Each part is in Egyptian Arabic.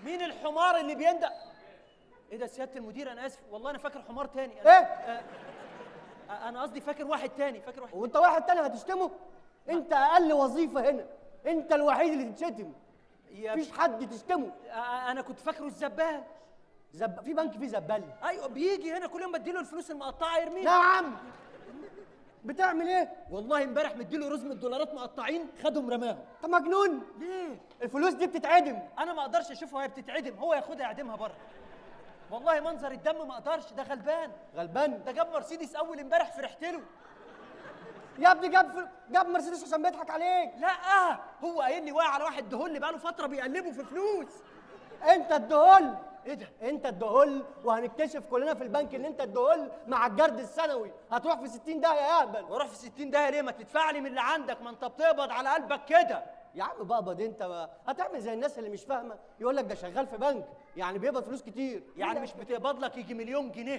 مين الحمار اللي بيندق ايه ده سياده المدير انا اسف والله انا فاكر حمار تاني أنا- إيه؟ آه، آه، انا قصدي فاكر واحد تاني فاكر واحد وانت واحد تاني هتشتمه انت اقل وظيفه هنا انت الوحيد اللي تتشتم يا مفيش حد تشتمه آه، انا كنت فاكره الزبال زب... في بنك فيه زبال ايوه بيجي هنا كل يوم بديله الفلوس المقطعه يرميها نعم بتعمل ايه والله امبارح مديله رزمه دولارات مقطعين خدهم رماهم انت مجنون ليه الفلوس دي بتتعدم انا ما اقدرش اشوفها وهي بتتعدم هو ياخدها يعدمها بره والله منظر الدم ما اقدرش ده غلبان غلبان ده جاب مرسيدس اول امبارح فرحت له يا ابني جاب فل... جاب مرسيدس عشان بيضحك عليك لا هو قايل لي واقع على واحد دهول بقاله فتره بيقلبه في فلوس انت الدهول ايه ده انت الدهول وهنكتشف كلنا في البنك ان انت الدهول مع الجرد السنوي هتروح في 60 داهيه يا اهبل واروح في 60 داهيه ليه ما تدفع لي من اللي عندك ما انت بتقبض على قلبك كده يا عم بقبض انت بقى هتعمل زي الناس اللي مش فاهمه يقول لك ده شغال في بنك يعني بيقبض فلوس كتير يعني مش بتقبض لك يجي مليون جنيه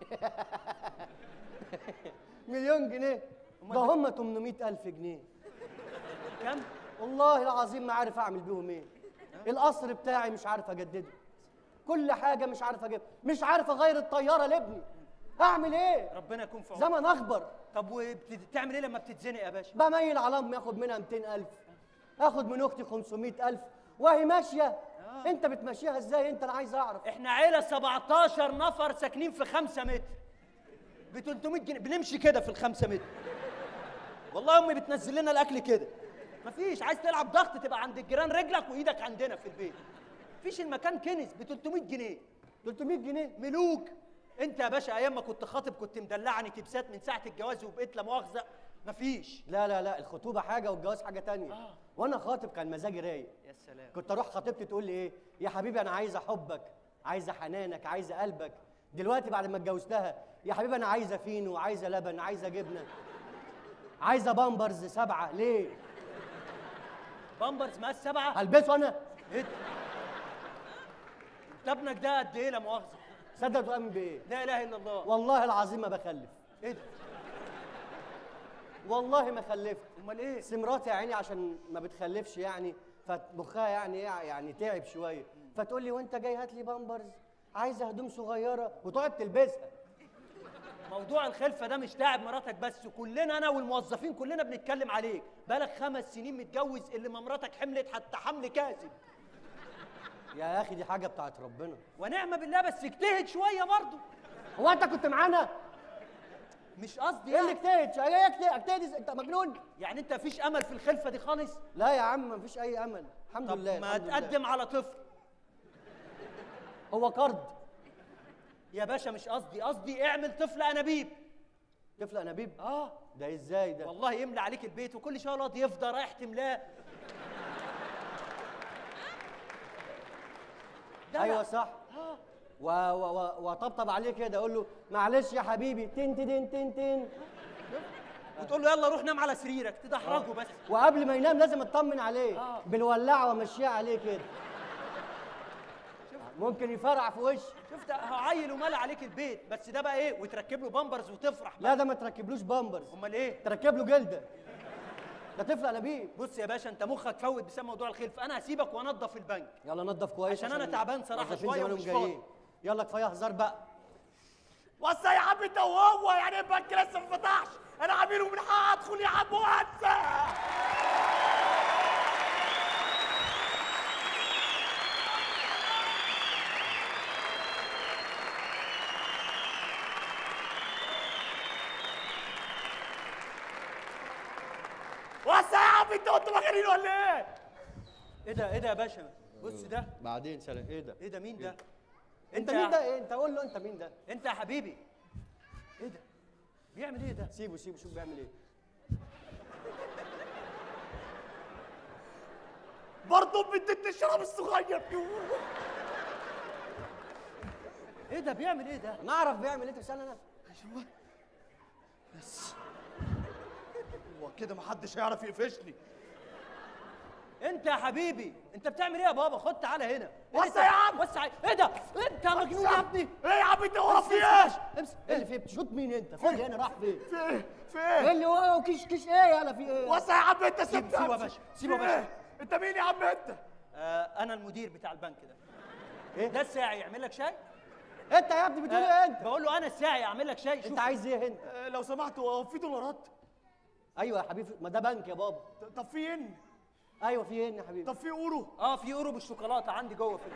مليون جنيه أمال ده بت- هم 800 ألف جنيه كم والله العظيم ما عارف اعمل بيهم ايه القصر بتاعي مش عارف اجدده كل حاجه مش عارف اجيبها مش عارف اغير الطياره لابني اعمل ايه ربنا يكون في عونك زمن اخبر طب وبتعمل ايه لما بتتزنق يا باشا بميل على امي اخد منها 200000 اخد من اختي 500000 وهي ماشيه انت بتمشيها ازاي انت انا عايز اعرف احنا عيله 17 نفر ساكنين في 5 متر ب 300 جنيه بنمشي كده في الخمسة متر والله امي بتنزل لنا الاكل كده مفيش عايز تلعب ضغط تبقى عند الجيران رجلك وايدك عندنا في البيت مفيش المكان كنس ب 300 جنيه 300 جنيه ملوك انت يا باشا ايام ما كنت خاطب كنت مدلعني تبسات من ساعه الجواز وبقيت لا مؤاخذه مفيش لا لا لا الخطوبه حاجه والجواز حاجه تانية آه. وانا خاطب كان مزاجي رايق يا سلام كنت اروح خطيبتي تقول لي ايه يا حبيبي انا عايزه حبك عايزه حنانك عايزه قلبك دلوقتي بعد ما اتجوزتها يا حبيبي انا عايزه فينو عايزه لبن عايزه جبنه عايزه بامبرز سبعه ليه بامبرز مقاس سبعه هلبسه انا ايه ده؟ انت ابنك ده قد ايه لا مؤاخذه صدق تؤمن بايه لا اله الا الله والله العظيم ما بخلف ايه ده والله ما خلفت امال ايه بس مراتي يا عيني عشان ما بتخلفش يعني فمخها يعني ايه يعني تعب شويه فتقول لي وانت جاي هات لي بامبرز عايزه هدوم صغيره وتقعد تلبسها موضوع الخلفه ده مش تعب مراتك بس كلنا انا والموظفين كلنا بنتكلم عليك بقالك خمس سنين متجوز اللي ما مراتك حملت حتى حمل كاذب يا اخي دي حاجه بتاعت ربنا ونعم بالله بس اجتهد شويه برضه هو انت كنت معانا مش قصدي ايه اللي يعني. اجتهد ايه اجتهد اجتهد إزاي؟ انت مجنون يعني انت مفيش امل في الخلفه دي خالص لا يا عم مفيش اي امل الحمد طب لله ما الحمد لله. تقدم على طفل هو قرض يا باشا مش قصدي قصدي اعمل طفل انابيب طفل انابيب اه ده ازاي ده والله يملى عليك البيت وكل شويه الواد يفضى رايح تملاه ده ايوه لا. صح اه و- و- و- وطبطب عليه كده اقول له معلش يا حبيبي تن تن تن تن وتقول له يلا روح نام على سريرك تدحرجه بس وقبل ما ينام لازم اطمن عليه آه. بالولاعه وامشيها عليه كده ممكن يفرع في وشي شفت هو عيل وملى عليك البيت بس ده بقى ايه وتركب له بامبرز وتفرح لا ده ما تركبلوش بامبرز امال ايه تركب له جلده ده طفل انابيب بص يا باشا انت مخك فوت بسبب موضوع الخلف انا هسيبك وانضف البنك يلا نضف كويس عشان أنا تعبان صراحة الموظفين شوية زمانهم ومش جايين. يلا كفايه هزار بقى وسع يا عم انت وهو يعني البنك لسه ما فتحش انا عميل ومن حقي ادخل يا عم وسع وسع يا عم انت انتوا مجانين ولا ايه؟ ايه ده ايه ده يا باشا بص ده بعدين سلام ايه ده ايه ده مين ده انت يا- مين ده ايه انت قول له انت مين ده انت يا حبيبي ايه ده بيعمل ايه ده سيبه سيبه شوف بيعمل ايه برضه بدي الشراب الصغير ايه ده بيعمل ايه ده انا اعرف بيعمل ايه تسال انا ايوه بس هو كده محدش هيعرف يقفشني انت يا حبيبي انت بتعمل ايه يا بابا خد تعالى هنا وسع انت- يا عم. وسع ايه ده انت مجنون يا ابني ايه يا عم انت هو في ايه؟ امسك ايه اللي فيه بتشوط مين انت فاضي هنا راح فين في ايه؟ في ايه ايه؟ اللي هو كيش كيش ايه يلا في ايه وسع يا عم انت سيبني سيبه يا أمشي. باشا، سيبه يا في باشا. ايه؟ انت مين يا عم انت؟ آه انا المدير بتاع البنك ده إيه؟ ده الساعي يعمل لك شاي انت يا ابني بتقول ايه انت بقول له انا الساعي اعمل لك شاي شوف انت عايز ايه انت آه، لو سمحتوا هو في دولارات ايوه يا حبيبي ما ده بنك يا بابا ط- طب في ين ايوه في ايه يا حبيبي طب في اورو اه في يورو بالشوكولاته عندي جوه في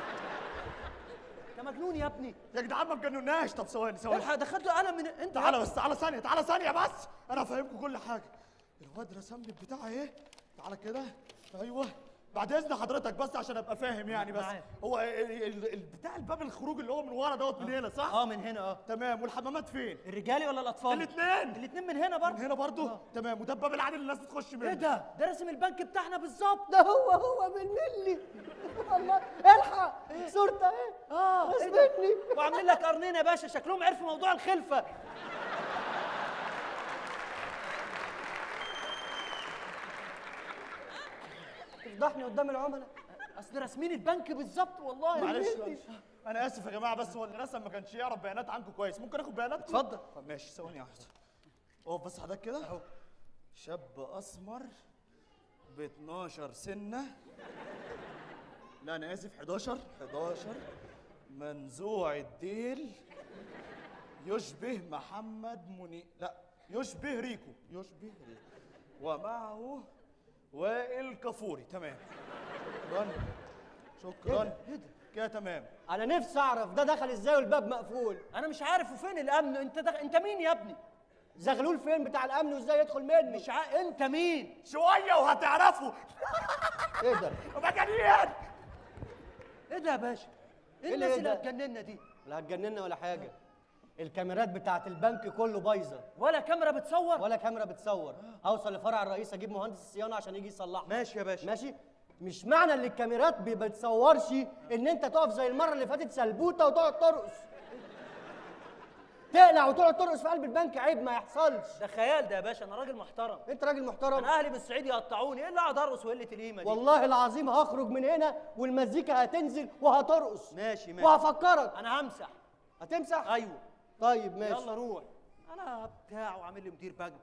انت مجنون يا ابني يا جدعان ما تجنناش طب ثواني ثواني الحق دخلت له قلم من انت تعالى بس تعالى ثانية تعالى ثانية بس أنا هفهمكم كل حاجة الواد رسم لي البتاع إيه تعالى كده أيوه بعد إذن حضرتك بس عشان أبقى فاهم يعني بس معاك. هو ال- ال- البتاع الباب الخروج اللي هو من ورا دوت من هنا صح؟ اه من هنا اه تمام والحمامات فين؟ الرجالي ولا الاطفال الاتنين. الاثنين من هنا من برضه هنا برضو؟ تمام وده الباب العادي اللي الناس بتخش منه ايه ده ده رسم البنك بتاعنا بالظبط ده هو هو بالملي والله الحق صورته ايه اه إيه ده؟ اسمعني وعاملين لك قرنين يا باشا شكلهم عرفوا موضوع الخلفه تفضحني قدام العملاء اصل راسمين البنك بالظبط والله معلش معلش أنا آسف يا جماعة بس هو اللي رسم ما كانش يعرف بيانات عنكم كويس ممكن آخد بياناتكم؟ اتفضل. طب ماشي ثواني واحدة اقف بس حضرتك كده أهو شاب أسمر ب 12 سنة لا أنا آسف 11 11 منزوع الديل يشبه محمد منير لا يشبه ريكو يشبه ريكو ومعه وائل كفوري تمام شكرا شكرا كده تمام انا نفسي اعرف ده دخل ازاي والباب مقفول انا مش عارف وفين الامن انت دخ... انت مين يا ابني زغلول فين بتاع الامن وازاي يدخل مني مش ع... انت مين شوية وهتعرفوا ايه ده مجانين ايه ده يا باشا ايه إيه اللي الناس إيه اللي ده؟ هتجننا دي لا هتجننا ولا حاجه الكاميرات بتاعت البنك كله بايظه ولا كاميرا بتصور ولا كاميرا بتصور هوصل لفرع الرئيس اجيب مهندس الصيانه عشان يجي يصلحها ماشي يا باشا ماشي مش معنى ان الكاميرات ما بتصورش ان انت تقف زي المره اللي فاتت سلبوته وتقعد ترقص تقلع وتقعد ترقص في قلب البنك عيب ما يحصلش ده خيال ده يا باشا انا راجل محترم انت راجل محترم انا اهلي بالصعيد يقطعوني ايه اللي اقعد ارقص وقله القيمه دي والله العظيم هخرج من هنا والمزيكا هتنزل وهترقص ماشي ماشي وهفكرك انا همسح هتمسح ايوه طيب ماشي يلا روح انا بتاع وعامل لي مدير بنك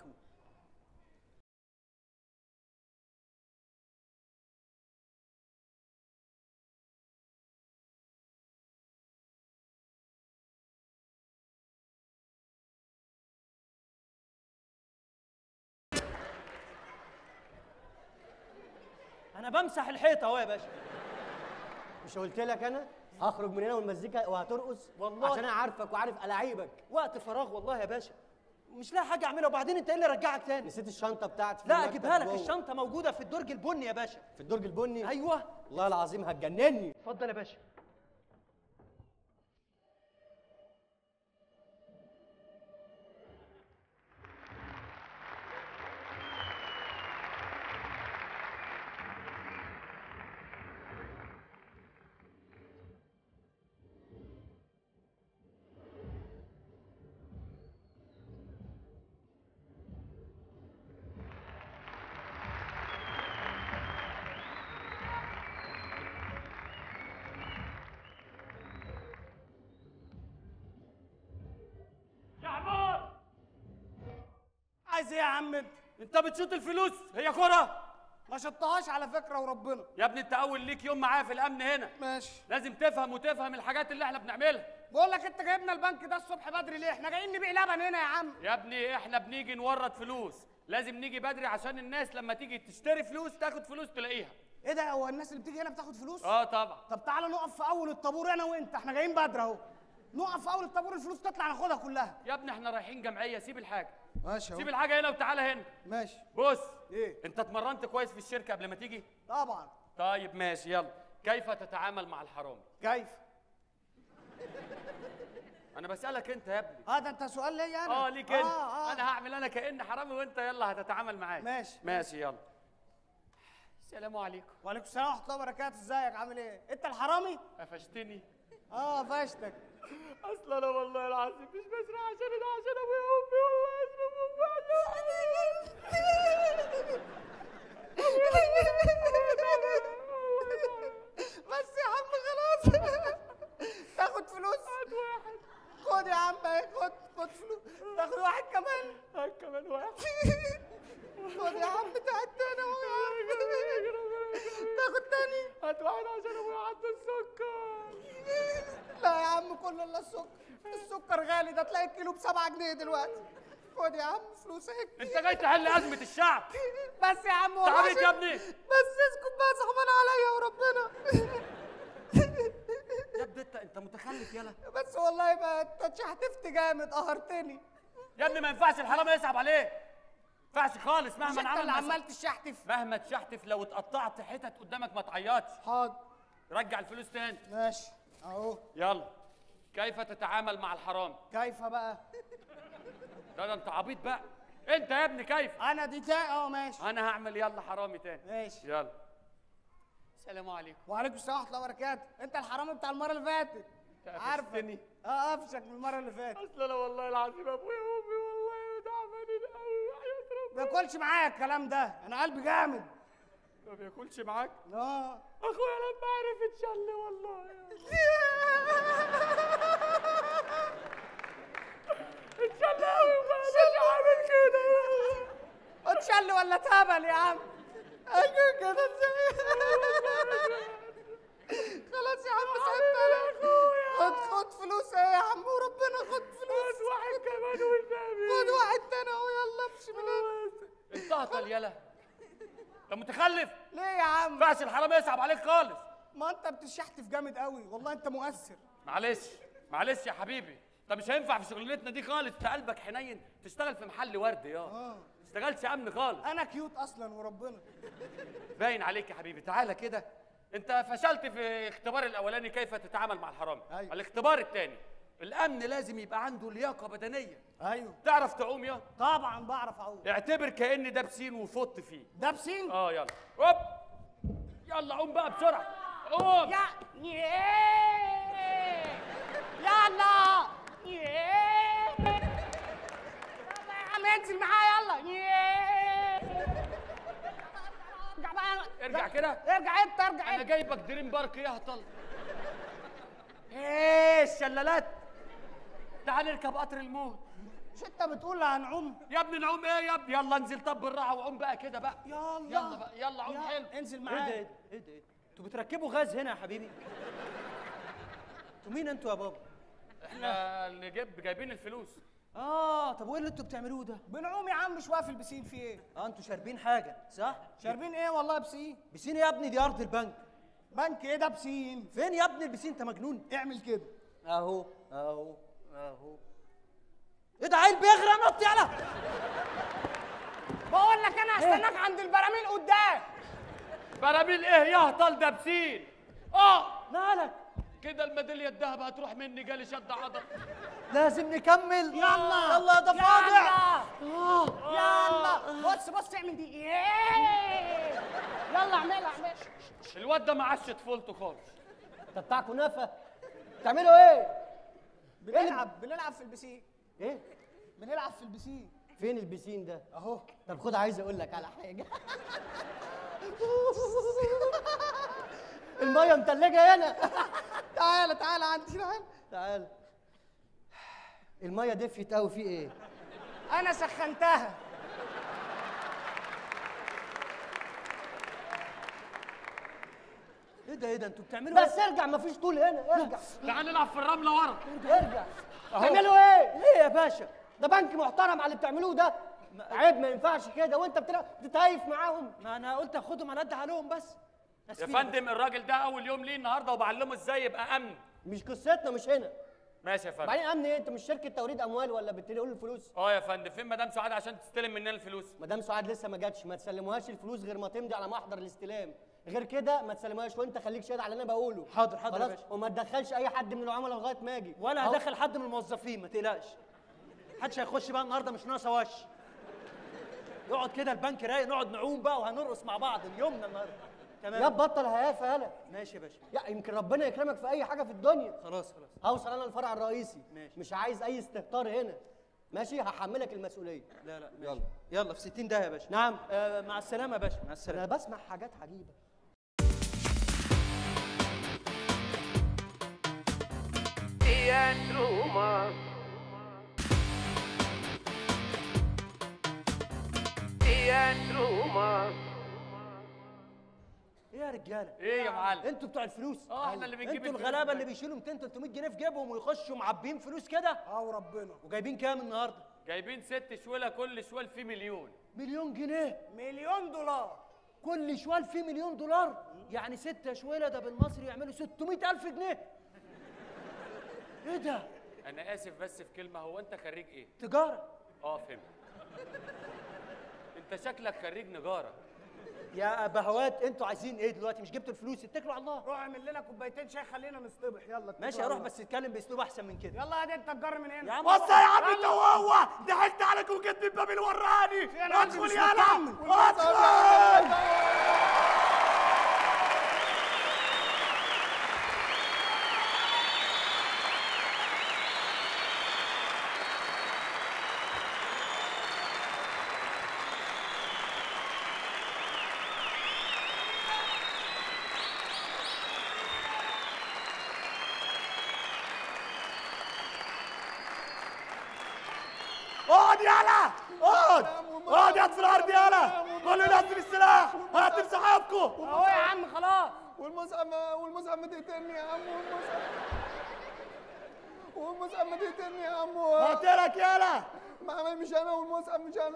انا بمسح الحيطه اهو يا باشا مش قلت لك انا هخرج من هنا والمزيكا وهترقص والله. عشان انا عارفك وعارف الاعيبك وقت فراغ والله يا باشا مش لاقي حاجه اعملها وبعدين انت ايه اللي رجعك تاني نسيت الشنطه بتاعتي في لا المكتب اجيبها لك جوه. الشنطه موجوده في الدرج البني يا باشا في الدرج البني ايوه والله العظيم هتجنني اتفضل يا باشا يا عمار عايز ايه يا عم انت؟ انت بتشوط الفلوس هي كرة ما شطهاش على فكره وربنا يا ابني انت اول ليك يوم معايا في الامن هنا ماشي لازم تفهم وتفهم الحاجات اللي احنا بنعملها بقول لك انت جايبنا البنك ده الصبح بدري ليه احنا جايين نبيع لبن هنا يا عم يا ابني احنا بنيجي نورد فلوس لازم نيجي بدري عشان الناس لما تيجي تشتري فلوس تاخد فلوس تلاقيها ايه ده هو الناس اللي بتيجي هنا بتاخد فلوس اه طبعا طب تعالى نقف في اول الطابور انا وانت احنا جايين بدري اهو نقف في اول الطابور الفلوس تطلع ناخدها كلها يا ابني احنا رايحين جمعيه سيب الحاجه ماشي سيب الحاجه هنا وتعالى هنا ماشي بص ايه انت اتمرنت كويس في الشركه قبل ما تيجي طبعا طيب ماشي يلا كيف تتعامل مع الحرامي كيف انا بسالك انت يا ابني اه ده انت سؤال ليا انا اه ليك انت آه آه. انا هعمل انا كاني حرامي وانت يلا هتتعامل معايا ماشي. ماشي يلا السلام عليكم وعليكم السلام ورحمه الله وبركاته ازيك عامل ايه انت الحرامي قفشتني اه فاشتك اصل انا والله العظيم مش بسرق عشان انا عشان ابويا وامي والله يسرقوا بس يا عم خلاص تاخد فلوس هات واحد خد يا عم اهي خد خد فلوس تاخد واحد كمان هات كمان واحد خد يا عم تعبت انا تاخد تاني هات واحد عشان ابويا عنده السكر باكل الا السكر السكر غالي ده تلاقي الكيلو ب 7 جنيه دلوقتي خد يا عم فلوس اهي انت جاي تحل ازمه الشعب بس يا عم والله تعبت يا عشان- ابني بس اسكت بقى صحبان عليا وربنا يا ابني انت انت متخلف يلا بس والله ما انت اتشحتفت جامد قهرتني يا ابني ما ينفعش الحرامي يصعب عليك ما ينفعش خالص مش مهما انت عمل اللي ما عمال تشحتف مهما تشحتف لو اتقطعت حتت قدامك ما تعيطش حاضر رجع الفلوس تاني ماشي اهو يلا كيف تتعامل مع الحرام كيف بقى ده ده انت عبيط بقى انت يا ابني كيف انا دي تا اه ماشي انا هعمل يلا حرامي تاني ماشي يلا السلام عليكم وعليكم السلام ورحمه الله وبركاته انت الحرامي بتاع المره اللي فاتت عارفك قفشتني. اه قفشك من المره اللي فاتت اصل انا والله العظيم ابويا وامي والله تعبانين قوي وحياة ما ربنا ياكلش معايا الكلام ده انا قلبي جامد ما بياكلش معاك اه اخويا لما عرف اتشل والله اتشل قوي وما مش عامل كده اتشل ولا تهبل يا عم ايوه كده خلاص يا عم سيبنا خد خد فلوس ايه يا عم وربنا خد فلوس واحد كمان والنبي خد واحد تاني اهو يلا امشي من هنا انتهطل يلا انت متخلف ليه يا عم ما ينفعش الحرامي يصعب عليك خالص ما انت بتشحتف جامد قوي والله انت مؤثر معلش معلش يا حبيبي انت مش هينفع في شغلتنا دي خالص انت قلبك حنين تشتغل في محل ورد يا اه تشتغلش امن خالص انا كيوت اصلا وربنا باين عليك يا حبيبي تعالى كده انت فشلت في اختبار الاولاني كيف تتعامل مع الحرامي أيوة. الاختبار الثاني الامن لازم يبقى عنده لياقه بدنيه ايوه تعرف تعوم يا طبعا بعرف اعوم اعتبر كان ده بسين وفط فيه ده بسين اه يلا هوب يلا قوم بقى بسرعه قوم يا ياه. يلا ياه. يلا يا عم انزل معايا يلا ياه. ارجع بقى ارجع كده ارجع انت ارجع انا انت جايبك دريم بارك يهطل ايه الشلالات تعال نركب قطر الموت مش انت بتقول هنعوم يا ابني نعوم ايه يا ابني يلا انزل طب بالراحه وعوم بقى كده بقى يلا يلا بقى يلا عوم يلا، حلو انزل ايه ده معايا ايه ده ايه ده انتوا بتركبوا غاز هنا يا حبيبي انتوا مين انتوا يا بابا احنا اللي جايب جايبين الفلوس اه طب وايه اللي انتوا بتعملوه ده بنعوم يا عم شويه في البسين في ايه اه انتوا شاربين حاجه صح شاربين ايه والله بسين بسين يا ابني دي ارض البنك بنك ايه ده بسين فين يا ابني البسين انت مجنون اعمل كده اهو اهو اهو ايه ده عيل بيغرق نط يلا بقول لك انا هستناك عند البراميل قدام براميل ايه يهطل ده بسين اه مالك كده الميداليه الذهب هتروح مني جالي شد عضل لازم نكمل يلا يلا يا ضفادع يلا بص بص اعمل دي إيه. يلا اعملها اعملها الواد ده ما عادش طفولته خالص ده بتاع كنافه بتعملوا ايه بنلعب بنلعب في البسين ايه بنلعب في البسين فين البسين ده اهو طب خد عايز اقول لك على حاجه الميه متلجه هنا تعالى تعالى عندي تعالى تعال الميه دفيت قوي في ايه انا سخنتها ايه ده ايه ده انتوا بتعملوا بس ارجع مفيش طول هنا ارجع تعال نلعب في الرمله ورا ارجع بتعملوا ايه ليه يا باشا ده بنك محترم على اللي بتعملوه ده عيب ما ينفعش كده وانت بتلعب بتتهيف معاهم ما انا قلت اخدهم اندى عليهم بس يا أسفين. فندم الراجل ده اول يوم ليه النهارده وبعلمه ازاي يبقى امن مش قصتنا مش هنا ماشي يا فندم بعدين امن ايه انت مش شركه توريد اموال ولا بتقول الفلوس اه يا فندم فين مدام سعاد عشان تستلم مننا الفلوس مدام سعاد لسه ما جاتش ما تسلموهاش الفلوس غير ما تمضي على محضر الاستلام غير كده ما تسلموهاش وانت خليك شاهد على اللي انا بقوله حاضر، حاضر يا خلاص؟ باشا. وما تدخلش اي حد من العملاء لغايه ما اجي ولا أهو. هدخل حد من الموظفين ما تقلقش محدش هيخش بقى النهارده مش ناقصه وش يقعد كده البنك رايق نقعد نعوم بقى وهنرقص مع بعض اليومنا النهارده يا تمام بطل هيافه يالا ماشي يا باشا يا يمكن ربنا يكرمك في اي حاجه في الدنيا خلاص خلاص هوصل انا الفرع الرئيسي ماشي. مش عايز اي استهتار هنا ماشي هحملك المسؤوليه لا لا ماشي. يلا يلا في 60 ده يا باشا نعم آه مع السلامه يا باشا مع انا السلامه بسمع حاجات عجيبه ايه يا رجاله ايه يا معلم انتوا بتوع الفلوس اه احنا اللي بنجيب انتوا الفلوس الغلابه دايما. اللي بيشيلوا 200 300 جنيه في جيبهم ويخشوا معبيين فلوس كده اه وربنا وجايبين كام النهارده جايبين ست شوله كل شوال فيه مليون مليون جنيه مليون دولار كل شوال فيه مليون دولار يعني ستة شويلة ده بالمصري يعملوا 600 ألف جنيه ايه ده انا اسف بس في كلمه هو انت خريج ايه تجارة اه فهمت انت شكلك خريج نجاره يا بهوات انتوا عايزين ايه دلوقتي مش جبتوا الفلوس اتكلوا على الله روح اعمل لنا كوبايتين شاي خلينا نصطبح يلا اتكل ماشي على اروح الله. بس اتكلم باسلوب احسن من كده يلا يا انت تجر من هنا يا عم بص يا عم انت وهو ضحكت عليك وجيت من باب الوراني أنا عندي ادخل مش يالا مطمن. ادخل اقعد يالا اقعد اقعد يا في الارض يالا كله ينزل السلاح هتمسح صاحبكم اهو يا عم خلاص والمصعب والمصعب ما تقتلني يا عم والمصعب والمصعب ما تقتلني يا عم قلت لك يالا ما مش انا والمصعب مش انا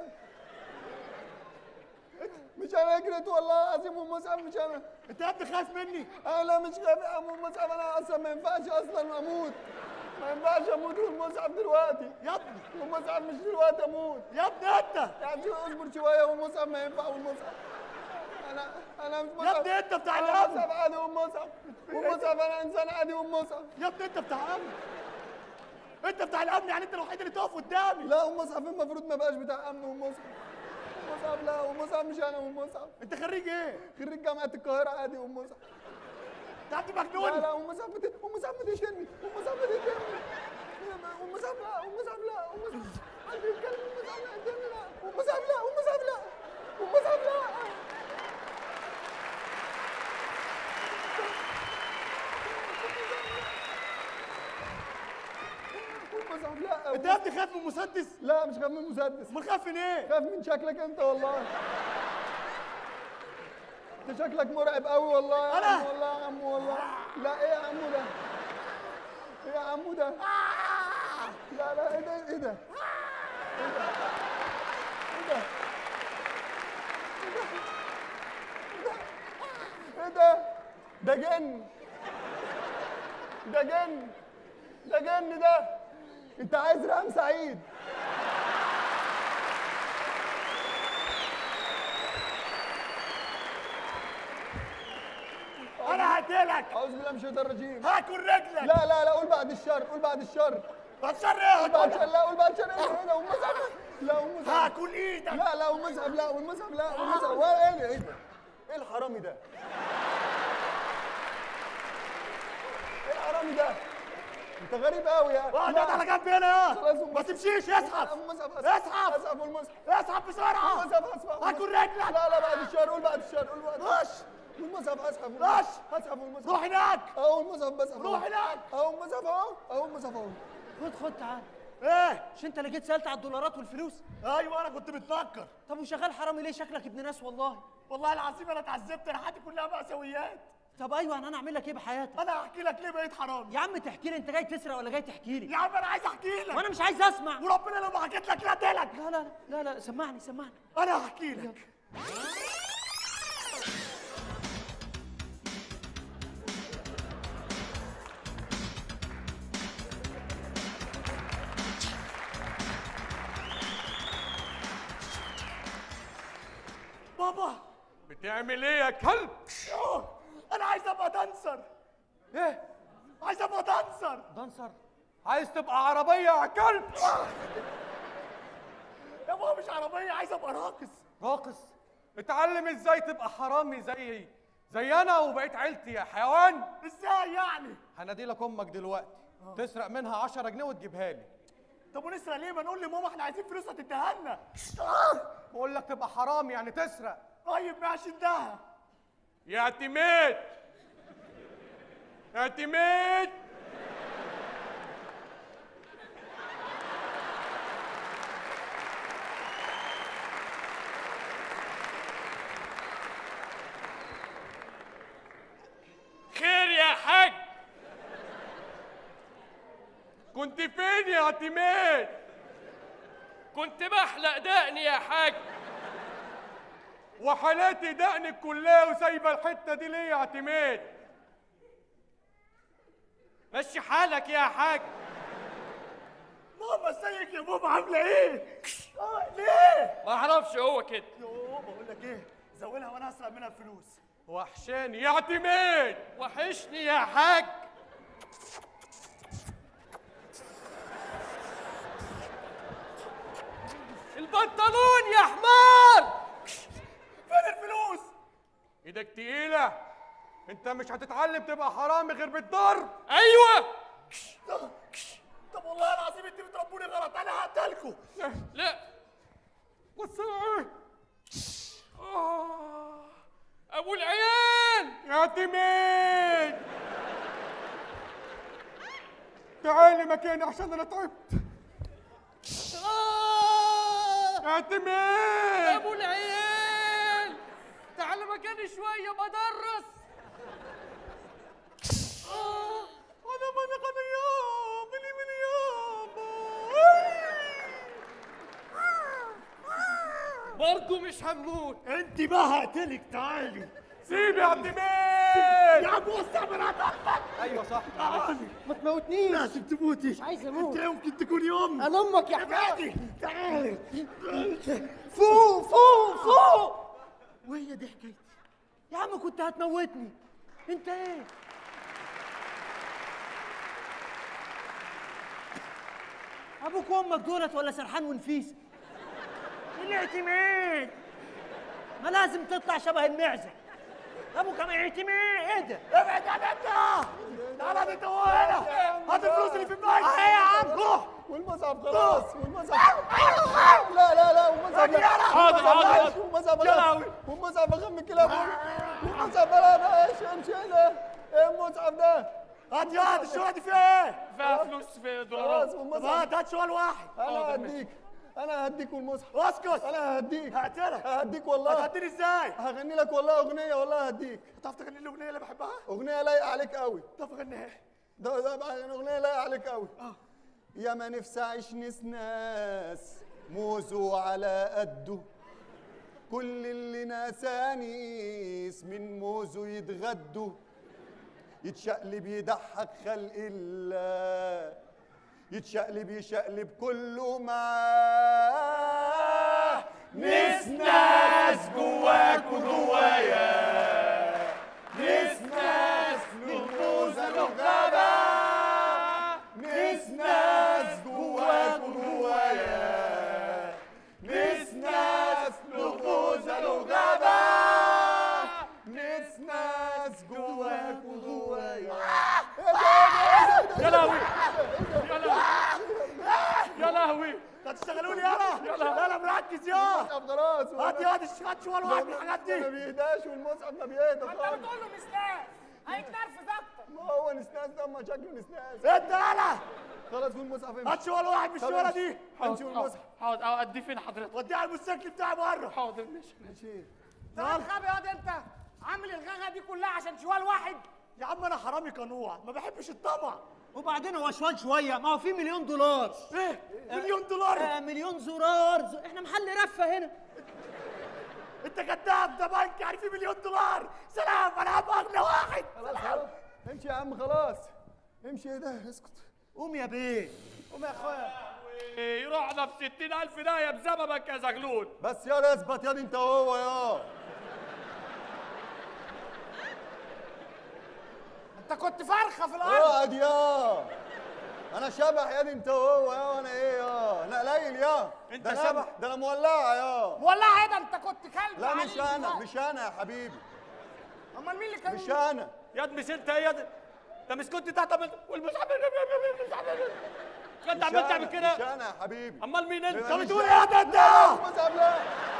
مش انا جريت والله العظيم والمصعب مش انا انت يا ابني خايف مني انا لا مش خايف يا عم والمصعب انا اصلا ما ينفعش اصلا اموت ما ينفعش اموت والمصعب دلوقتي يا ابني والمصعب مش دلوقتي اموت يا ابني انت يعني شو اصبر شويه والمصعب ما ينفع والمصعب انا انا مش يا ابني انت بتاع انا الامن مصعب عادي والمصعب والمصعب انا انسان عادي والمصعب يا ابني انت بتاع امن انت بتاع الامن يعني انت الوحيد اللي تقف قدامي لا والمصعب المفروض ما بقاش بتاع امن والمصعب والمصعب لا والمصعب مش انا والمصعب انت خريج ايه؟ خريج جامعه القاهره عادي والمصعب انت عندي لا مجنون لا والمصعب بت... والمصعب بتقتلني والمصعب بتقتلني والمصعب لا والمصعب لا والمصعب قلبي يتكلم والمصعب لا يقتلني لا والمصعب لا والمصعب لا والمصعب لا والمصعب لا انت يا ابني خايف من المسدس؟ لا مش خايف من المسدس امال خايف من ايه؟ خاف من شكلك انت والله انت شكلك مرعب قوي والله يا أنا؟ عم والله يا عم والله لا ايه يا عمو ده ايه يا عمو ده لا لا ايه ده ايه ده ايه ده ايه ده ايه ده ده جن ده جن ده جن ده انت عايز رقم سعيد انا هقتلك اعوذ بالله من الشيطان الرجيم هاكل رجلك لا لا لا قول بعد الشر قول بعد الشر بتشر ايه قول بعد الشر هاكل لا قول بعد الشر ايه ده والمصحف لا والمصحف هاكل ايدك لا لا والمصحف لا والمصحف لا والمصحف ولا ايه ده ايه ده ايه الحرامي ده ايه الحرامي ده انت غريب قوي يا اقعد اقعد على جنب هنا خلاص يا ما والمصحف. تمشيش لا، اسحب والمصحف اسحب اسحب والمصحف اسحب بسرعه والمصحف اسحب هاكل رجلك لا لا بعد الشر قول بعد الشر قول بعد رش والمصحف اسحب رش. اسحب والمصحف روح هناك اهو المصحف بسحب روح هناك اهو المصحف اهو اهو المصحف اهو خد خد تعال ايه مش انت اللي جيت سالت على الدولارات والفلوس ايوه انا كنت متنكر طب وشغال حرامي ليه شكلك ابن ناس والله والله العظيم انا اتعذبت انا حياتي كلها مأساويات طب ايوه انا اعمل لك ايه بحياتك انا هحكي لك ليه بقيت حرامي يا عم تحكي لي انت جاي تسرق ولا جاي تحكي لي يا عم انا عايز احكي لك وانا مش عايز اسمع وربنا لو ما حكيت لك لا قتلك لا لا لا لا سمعني سمعني انا هحكي لك بابا بتعمل ايه يا كلب يوه، انا عايز ابقى دانسر ايه عايز ابقى دانسر دانسر عايز تبقى عربيه يا كلب يا بابا مش عربيه عايز ابقى راقص راقص اتعلم ازاي تبقى حرامي زي زي انا وبقيت عيلتي يا حيوان ازاي يعني هنادي لك امك دلوقتي تسرق منها 10 جنيه وتجيبها لي طب ونسرق ليه ما نقول لماما احنا عايزين فلوس هتديها لنا بقول لك تبقى حرامي يعني تسرق طيب ماشي اداها يا اعتماد اعتماد كنت فين يا اعتماد كنت بحلق دقني يا حاج وحالاتي دقنك كلها وسايبه الحته دي ليه يا اعتماد مشي حالك يا حاج ماما ازيك يا ماما عامله ايه اه ليه ما اعرفش هو كده يوه بقول لك ايه زودها وانا هسرق منها الفلوس وحشاني يا اعتماد وحشني يا حاج البنطلون يا حمار فين الفلوس ايدك تقيلة انت مش هتتعلم تبقى حرامي غير بالضرب ايوه طب والله العظيم انتوا بتربوني غلط انا هقتلكوا لا بص ايه آه، ابو العيال يا اعتماد تعالي مكاني عشان انا تعبت يا اعتماد ابو العيال تعالى مكاني شويه بدرس انا من غنيام بني من برضه مش هنموت انت بقى هقتلك تعالي سيب يا اعتماد يا عم وسع مراتك ايوه صح تعالي ما تموتنيش لازم تموتي مش عايز اموت انت يمكن تكوني ام انا امك يا حمار تعالي تعالي فوق فوق فوق وهي دي حكايتي يا عم كنت هتموتني انت ايه ابوك وامك دولت ولا سرحان ونفيس الاعتماد ما لازم تطلع شبه المعزه ابوك ما يعتمد ايه ده ابعد عن انت تعالى انت هو هنا هات الفلوس اللي في البنك اهي يا عم روح والمصعب خلاص والمصعب لا لا لا والمصعب لا حاضر، حاضر، حاضر. والمصعب يا لهوي. والمصعب اخم كلاب والمصعب لا لا ايش امشي ده ايه المصعب ده هات يا هات الشغله دي فيها ايه فيها فلوس في خلاص دولارات طب والمصعب هات هات سؤال واحد انا هديك انا هديك والمصعب اسكت انا هديك هقتلك هديك والله هتهديني ازاي هغني لك والله اغنيه والله هديك تعرف تغني لي الاغنيه اللي بحبها اغنيه لايقه عليك قوي طب غنيها ده ده بقى اغنيه لايقه عليك قوي يا ما نفسي اعيش نسناس موزه على قده كل اللي ناسانيس من موزه يتغدوا يتشقلب يضحك خلق الله يتشقلب يشقلب كله معاه نسناس جواك وجوايا نسناس للموزة للغابة نسناس جواك وجوايا نسناس للموزة للغابة نسناس جواك وجوايا يا لهوي يا لهوي يا لهوي هتشتغلوا لي يلا يلا يلا مركز يا طب خلاص هات يا هات هات سؤال واحد من الحاجات ما دي بيهداش والمصعب ما بيهدى خالص بتقول له نسناس هيتنرفز اكتر ما هو نسناس ده ما شكله نسناس انت يلا خلاص والمصعب امشي هات سؤال واحد من الشغله دي امشي والمصعب حاضر اه ادي فين حضرتك وديها على الموتوسيكل بتاعي بره حاضر ماشي ماشي تعال غبي ياض انت عامل الغغه دي كلها عشان شوال واحد يا عم انا حرامي قنوع ما بحبش الطمع وبعدين هو شوال شويه ما هو في مليون دولار ايه مليون دولار آه مليون زرار ز... احنا محل رفه هنا انت كذاب ده بنك يعني في مليون دولار سلام انا هبقى اغنى واحد خلاص خلاص امشي يا عم خلاص امشي ايه ده اسكت قوم يا بيه قوم يا اخويا إيه، رحنا في 60000 داهيه بسببك يا زغلول بس يا اثبت يا دي انت وهو يا انت كنت فرخه في الارض اقعد يا انا شبح يا دي انت وهو يا وانا ايه يا انا قليل يا انت ده أنا- شبح؟ ده انا مولعه يا والله ايه ده انت كنت كلب لا مش عليك انا دلوقتي. مش انا يا حبيبي امال مين اللي كان مش انا ياد مش انت يا ياد انت مش كنت تحت والمصعب كنت مش عمال أنا، تعمل مش كده انا يا حبيبي امال مين انت مش بتقول أنا. ايه ده انت المصعب لا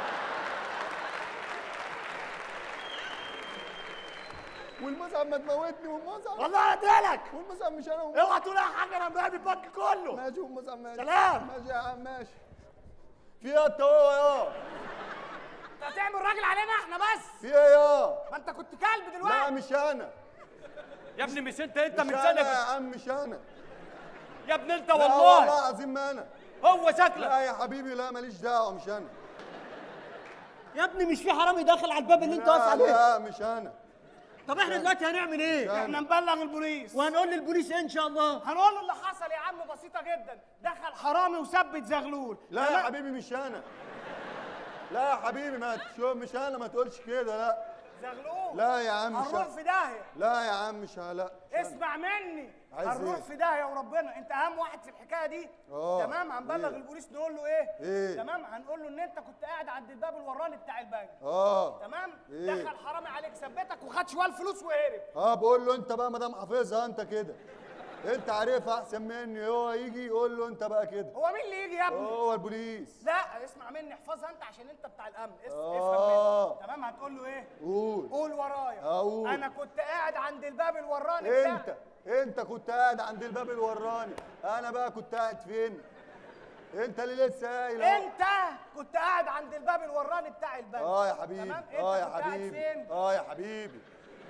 والمصعب ما تموتني والمصعب والله هديلك والمصعب مش انا والمصعب. اوعى تقول اي حاجه انا مراقب البنك كله ماشي والمصعب ماشي سلام. ماشي يا عم ماشي في ايه انت هو يا انت هتعمل راجل علينا احنا بس في ايه يا ما انت كنت كلب لا دلوقتي مش انا يا ابني مش انت انت مش من انا سنه يا عم مش انا يا ابن انت لا والله والله العظيم ما انا هو شكلك لا يا حبيبي لا ماليش دعوه مش انا يا ابني مش في حرامي داخل على الباب اللي انت واقف لا عليه لا مش انا طب احنا دلوقتي هنعمل ايه احنا نبلغ البوليس وهنقول للبوليس ايه ان شاء الله هنقول له اللي حصل يا عم بسيطه جدا دخل حرامي وثبت زغلول لا يا تمام؟ حبيبي مش انا لا يا حبيبي ما تشوف مش انا ما تقولش كده لا زغلول لا يا عم مش هنروح أنا. في داهيه لا يا عم مش ه- لا مش أنا. اسمع مني عايز هنروح إيه؟ في داهيه وربنا انت اهم واحد في الحكايه دي آه. تمام هنبلغ إيه؟ البوليس نقول له ايه إيه؟ تمام هنقول له ان انت كنت قاعد عند الباب الوراني بتاع البنك اه تمام إيه؟ دخل حرامي عليك ثبتك وخد شويه الفلوس وهرب اه بقول له انت بقى ما دام حافظها انت كده انت عارفها احسن مني هو يجي يقول له انت بقى كده هو مين اللي يجي يا ابني هو البوليس لا اسمع مني احفظها انت عشان انت بتاع الامن اس- آه. افهم مني تمام هتقول له ايه قول قول ورايا أقول. انا كنت قاعد عند الباب الوراني بتاع انت انت كنت قاعد عند الباب الوراني انا بقى كنت قاعد فين انت اللي لسه قايل أهو. انت كنت قاعد عند الباب الوراني بتاع البنك اه يا حبيبي تمام انت اه يا كنت قاعد حبيبي فين اه يا حبيبي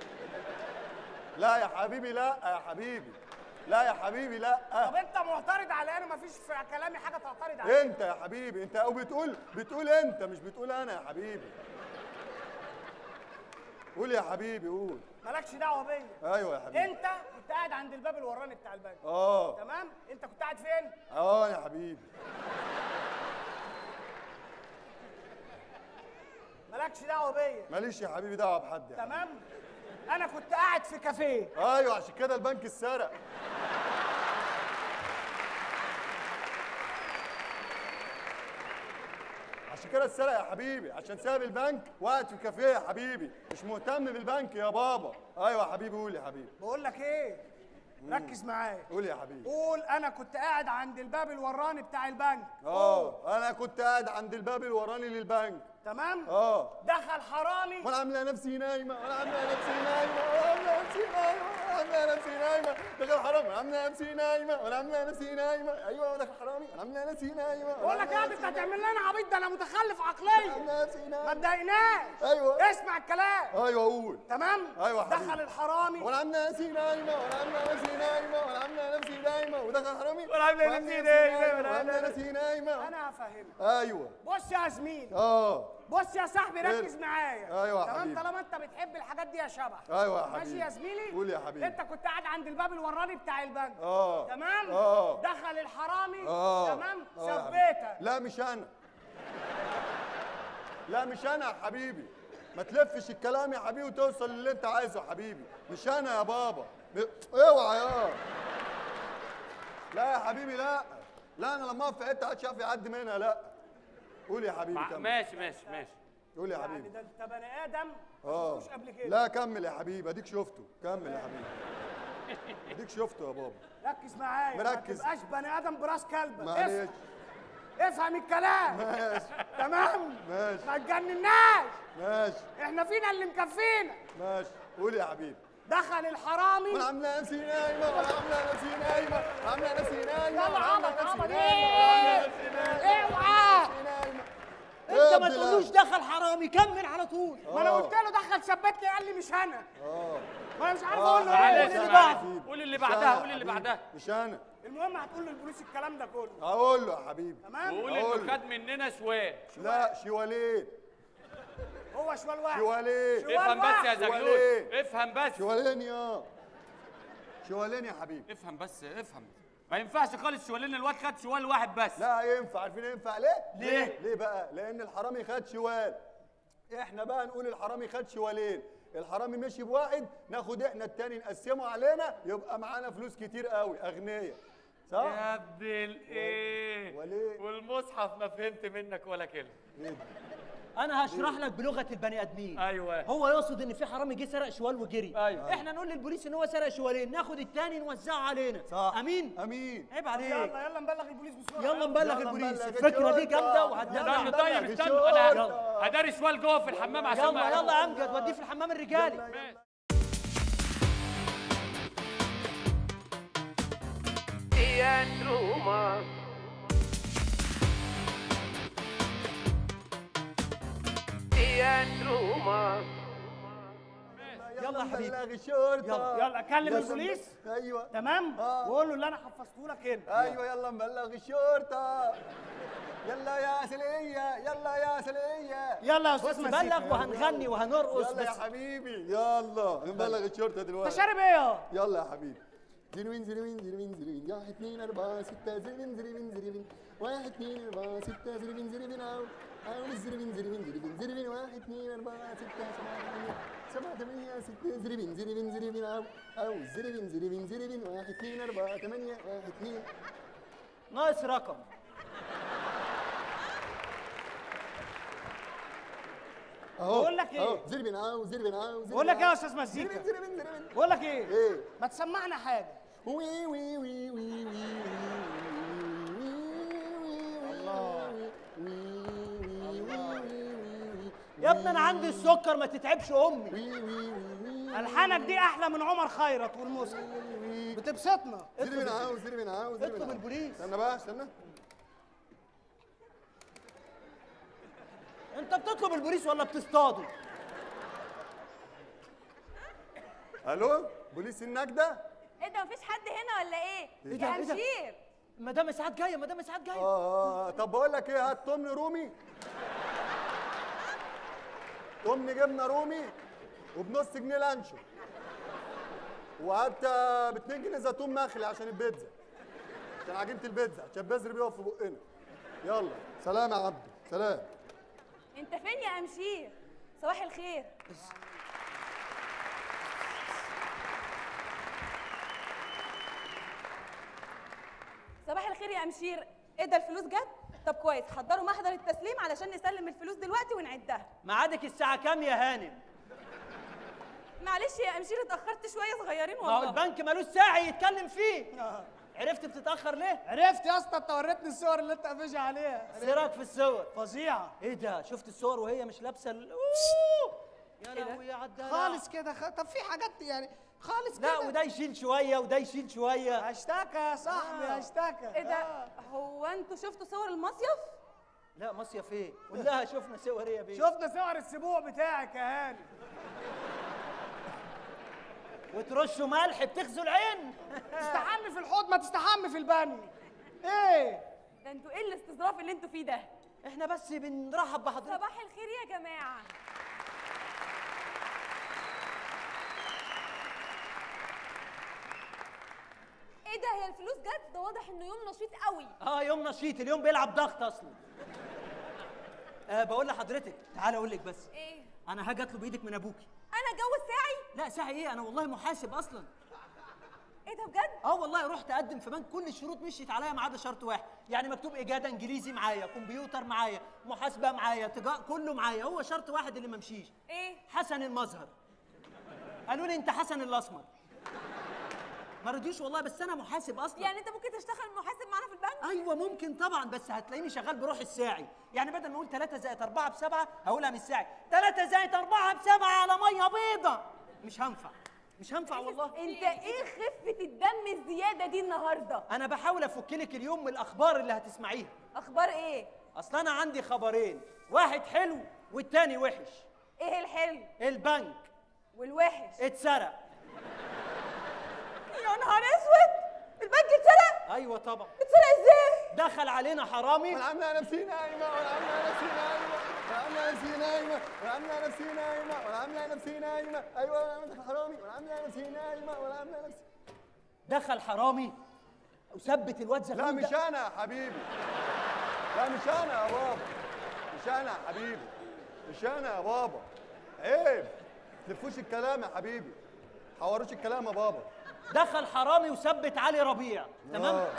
لا يا حبيبي لا يا حبيبي لا يا حبيبي لا طب انت معترض على انا مفيش في كلامي حاجه تعترض عليها انت يا حبيبي انت او بتقول بتقول انت مش بتقول انا يا حبيبي قول يا حبيبي قول مالكش دعوه بيا ايوه يا حبيبي انت كنت قاعد عند الباب الوراني بتاع البنك اه تمام انت كنت قاعد فين اه يا حبيبي مالكش دعوه بيا ماليش يا حبيبي دعوه بحد يعني. تمام انا كنت قاعد في كافيه ايوه عشان كده البنك اتسرق عشان كده اتسرق يا حبيبي عشان ساب البنك وقعد في كافيه يا حبيبي مش مهتم بالبنك يا بابا ايوه يا حبيبي قول يا حبيبي بقول لك ايه ركز معايا قول يا حبيبي قول انا كنت قاعد عند الباب الوراني بتاع البنك اه انا كنت قاعد عند الباب الوراني للبنك تمام اه دخل حرامي وانا عامله نفسي نايمه وانا عامله نفسي نايمه وانا عامله نفسي نايمه وانا عامله نفسي نايمه دخل حرامي وانا عامله نفسي نايمه وانا عامله نفسي نايمه ايوه دخل حرامي وانا عامله نفسي نايمه بقول لك يا انت هتعمل لنا عبيط ده انا متخلف عقليا عامله نفسي ما نايمه تضايقناش ايوه اسمع الكلام ايوه قول تمام أيوة يا حبيبي. دخل الحرامي وانا عامله نفسي نايمه وانا عامله نفسي نايمه وانا عامله نفسي نايمه ودخل حرامي وأنا عاملة نفسي نايمة، وأنا وانا عاملة عامله نفسي نايمه انا هفهمك ايوه بص يا زميلي اه بص يا صاحبي إيه؟ ركز معايا أيوة يا تمام حبيبي. طالما انت بتحب الحاجات دي يا شبح ايوه يا ماشي حبيبي يا زميلي قول يا حبيبي انت كنت قاعد عند الباب الوراني بتاع البنك اه تمام اه دخل الحرامي اه تمام آه يا حبيبي. ثبتك لا مش انا لا مش انا يا حبيبي ما تلفش الكلام يا حبيبي وتوصل للي انت عايزه يا حبيبي مش انا يا بابا ب- اوعى يا لا يا حبيبي لا لا انا لما اقف في حته محدش يعرف يعدي منها لا قول يا حبيبي مع- كمل ماشي ماشي ماشي قول يا يعني حبيبي ده انت بني ادم ما اه شفتوش قبل كده لا كمل يا حبيبي اديك شفته كمل يا حبيبي اديك شفته يا بابا ركز معايا ما مركز. تبقاش بني ادم براس كلبك معلش افهم افهم الكلام ماشي تمام ماشي ما تجنناش ماشي احنا فينا اللي مكفينا ماشي قول يا حبيبي دخل الحرامي وانا عامله نفسي نايمه وانا عامله نفسي نايمه عامله نفسي نايمه يلا وانا عامله عبط نفسي عبط نايمه ايه اوعى انت ما تقولوش دخل حرامي كمل على طول ما انا قلت له دخل ثبتني قال لي مش انا اه ما انا مش عارف اقول له معلش ايه اللي اللي بعد. بعد قول اللي بعدها قول اللي بعدها مش انا المهم هتقول للبوليس الكلام ده كله هقول له يا حبيبي تمام وقول أقول انه خد مننا شوال لا شوالين هو شوال واحد شوالين شوال افهم بس يا واحد. زغلول شوالين. افهم بس شوالين يا شوالين يا حبيبي افهم بس افهم ما ينفعش خالص شوالين الواد خد شوال واحد بس لا ينفع عارفين ينفع ليه؟ ليه؟ ليه بقى؟ لأن الحرامي خد شوال احنا بقى نقول الحرامي خد شوالين الحرامي مشي بواحد ناخد احنا التاني نقسمه علينا يبقى معانا فلوس كتير قوي اغنياء صح؟ يا ابن الايه وليه؟ والمصحف ما فهمت منك ولا كلمه إيه ده؟ انا هشرح لك بلغه البني ادمين ايوه هو يقصد ان في حرامي جه سرق شوال وجري أيوة. احنا نقول للبوليس ان هو سرق شوالين ناخد التاني نوزعه علينا صح امين امين عيب عليك يلا يلا نبلغ البوليس بسرعه يلا نبلغ يلا البوليس نبلغ الفكره دي الشرطة. جامده استنى وهتدلع طيب بلغ استنى انا الشرطة. هداري شوال جوه في الحمام عشان ما يلا يلا يا يعرفوش. امجد وديه في الحمام الرجالي ماشي. يلا يلا حبيبي. نبلغ الشرطه يلا كلم يلا البوليس نبلغ- ايوه تمام آه. وقول له اللي انا حفظته لك هنا ايوه يلا نبلغ الشرطه يلا يا سلية يلا يا سلية يلا يا بص استاذ مزيكا نبلغ وهنغني وهنرقص يلا يا بس حبيبي يلا نبلغ الشرطه انت دلوقتي شارب ايه يا يلا يا حبيبي زيروين زيروين زيروين زيروين واحد اتنين أربعة ستة زيروين زيروين زيروين واحد اتنين أربعة ستة زيروين زيروين أو أو زيروين زيروين زيروين زيروين واحد اتنين أربعة ستة سبعة ثمانية سبعة ثمانية ستة زيروين زيروين زيروين أو أو زيروين زيروين زيروين واحد اتنين أربعة ثمانية واحد اتنين ناقص رقم أهو بقول لك إيه؟ أهو زيروين أو زيروين أو زيروين بقول لك ايه يا أو. استاذ مزيكا زيروين زيروين زيروين بقول لك ايه إيه ما تسمعنا حاجه وي وي وي وي وي يا ابني انا عندي السكر ما تتعبش امي الحانك دي احلى من عمر خيرت والموسيقى بتبسطنا زيري من عاوز زيري من عاوز زيري من اطلب عاوز. البوليس. استنى بقى استنى انت بتطلب البوليس ولا بتصطاده الو بوليس النجدة ايه ده مفيش حد هنا ولا ايه؟ إيه ده؟ يا إيه ده؟ همشير مدام اسعاد جايه مدام اسعاد جايه اه طب بقول لك ايه هات تمن رومي تمن جبنه رومي وبنص جنيه لانشو وهات ب 2 جنيه زيتون مخلي عشان البيتزا عشان عجينه البيتزا عشان البذر بيقف في بقنا يلا سلام يا عبدو سلام انت فين يا امشير؟ صباح الخير صباح الخير يا امشير ايه ده الفلوس جت؟ طب كويس حضروا محضر التسليم علشان نسلم الفلوس دلوقتي ونعدها ميعادك الساعه كام يا هانم معلش يا امشير اتاخرت شويه صغيرين ما هو والله البنك ملوش ساعه يتكلم فيه عرفت بتتاخر ليه عرفت يا اسطى انت وريتني الصور اللي انت قافشها عليها ايه رايك في الصور فظيعه ايه ده شفت الصور وهي مش لابسه ال... أوه! يا إيه ده؟ لهوي يا عدالة خالص كده خ... طب في حاجات يعني خالص لا كده وده يشيل شويه وده يشيل شويه هشتكى يا صاحبي هشتكى ايه ده؟ هو انتوا شفتوا صور المصيف؟ لا مصيف ايه كلها شفنا صور ايه يا بيه شفنا صور السبوع بتاعك يا هاني وترشوا ملح بتغزوا العين تستحمي في الحوض ما تستحمي في البانيو ايه ده انتوا ايه الاستظراف اللي انتوا فيه ده؟ احنا بس بنرحب بحضرتك صباح الخير يا جماعه ايه ده هي الفلوس جت ده واضح انه يوم نشيط قوي اه يوم نشيط اليوم بيلعب ضغط اصلا آه بقول لحضرتك تعالى اقول لك بس ايه انا هاجي اطلب ايدك من ابوكي انا جو ساعي لا ساعه ايه انا والله محاسب اصلا ايه ده بجد اه والله رحت اقدم في بنك كل الشروط مشيت عليا ما عدا شرط واحد يعني مكتوب اجاده انجليزي معايا كمبيوتر معايا محاسبه معايا تجاره كله معايا هو شرط واحد اللي ما مشيش ايه حسن المظهر قالوا لي انت حسن الاسمر ما رضيوش والله بس انا محاسب اصلا يعني انت ممكن تشتغل محاسب معانا في البنك ايوه ممكن طبعا بس هتلاقيني شغال بروح الساعي يعني بدل ما اقول 3 زائد 4 بسبعة هقولها من الساعي 3 زائد 4 بسبعة على ميه بيضة مش هنفع مش هنفع والله انت ايه خفه الدم الزياده دي النهارده انا بحاول افك لك اليوم من الاخبار اللي هتسمعيها اخبار ايه اصل انا عندي خبرين واحد حلو والتاني وحش ايه الحلو البنك والوحش اتسرق يا نهار اسود البنك اتسرق ايوه طبعا اتسرق ازاي دخل علينا حرامي والعاملة نفسي نايمة والعاملة نفسي نايمة والعاملة نفسي نايمة والعاملة نفسي نايمة والعاملة نفسي نايمة أيوة والعاملة حرامي والعاملة نفسي نايمة والعاملة نفسي دخل حرامي وثبت الواد زغلول لا ده. مش أنا يا حبيبي لا مش أنا يا بابا مش أنا يا حبيبي مش أنا يا بابا عيب تلفوش الكلام يا حبيبي حوروش الكلام يا بابا دخل حرامي وثبت علي ربيع تمام آه.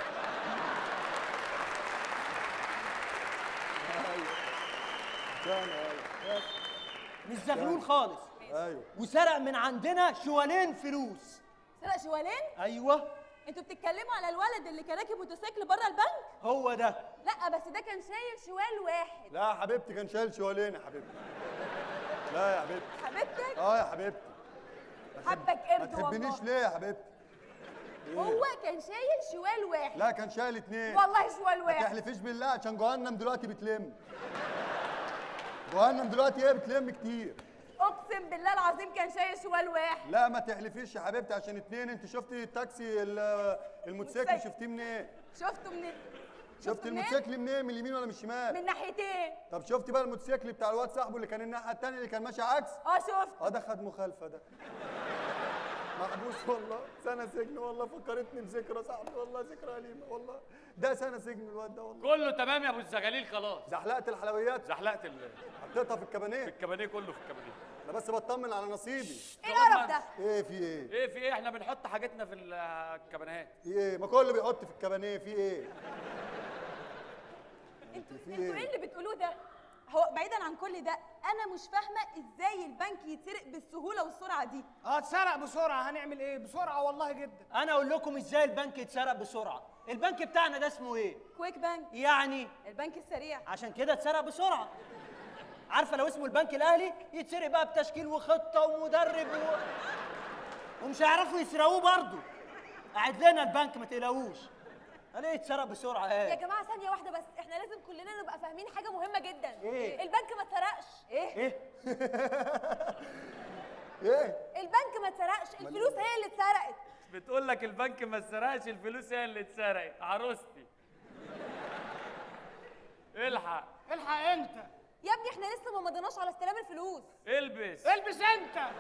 مش أنا أيوة. مش زغلول خالص أيوه وسرق من عندنا شوالين فلوس سرق شوالين ايوه انتوا بتتكلموا على الولد اللي كان راكب موتوسيكل بره البنك هو ده لا بس ده كان شايل شوال واحد لا يا حبيبتي كان شايل شوالين يا حبيبتي لا يا حبيبتي حبيبتك اه يا حبيبتي حبك ما قرد تحبنيش والله ليه يا حبيبتي هو كان شايل شوال واحد لا كان شايل اتنين والله شوال ما واحد تحلفيش بالله عشان جهنم دلوقتي بتلم جهنم دلوقتي ايه بتلم كتير اقسم اقسم بالله العظيم كان شايل شوال واحد لا ما تحلفيش يا حبيبتي عشان اتنين انت شفتي التاكسي ال- الموتوسيكل موتوسيكل. شفتيه منين شفته من شفت منين؟ الموتوسيكل منين من اليمين ولا من الشمال من ناحيتين طب شفتي بقى الموتوسيكل بتاع الواد صاحبه اللي كان الناحيه التانيه اللي كان ماشي عكس اه شفت اه ده خد مخالفه ده محبوس والله سنه سجن والله فكرتني بذكرى صاحبي والله ذكرى أليمة والله ده سنه سجن الواد ده والله كله تمام يا ابو الزغاليل خلاص زحلقت الحلويات زحلقت ال- حطيتها في الكبانيه الكبانيه كله في الكبانيه انا بس بطمن على نصيبي ايه القرف ده ايه في ايه ايه في ايه احنا بنحط حاجتنا في ال- الكبانيهات في ايه ما كله بيحط في الكبانيه في ايه انتوا في انتوا إيه؟ ايه اللي بتقولوه ده هو بعيدا عن كل ده انا مش فاهمه ازاي البنك يتسرق بالسهوله والسرعه دي اه اتسرق بسرعه هنعمل ايه بسرعه والله جدا انا اقول لكم ازاي البنك يتسرق بسرعه البنك بتاعنا ده اسمه ايه كويك بانك يعني البنك السريع عشان كده اتسرق بسرعه عارفه لو اسمه البنك الاهلي يتسرق بقى بتشكيل وخطه ومدرب و... ومش هيعرفوا يسرقوه برضه قاعد لنا البنك ما تقلقوش قال ايه اتسرق بسرعه يا ايه جماعه ثانيه واحده بس احنا لازم كلنا نبقى فاهمين حاجه مهمه جدا إيه؟ البنك ما اتسرقش ايه ايه ايه البنك ما اتسرقش الفلوس هي اللي اتسرقت بتقول لك البنك ما اتسرقش الفلوس هي اللي اتسرقت عروستي الحق الحق انت يا ابني احنا لسه ما مضيناش على استلام الفلوس البس البس انت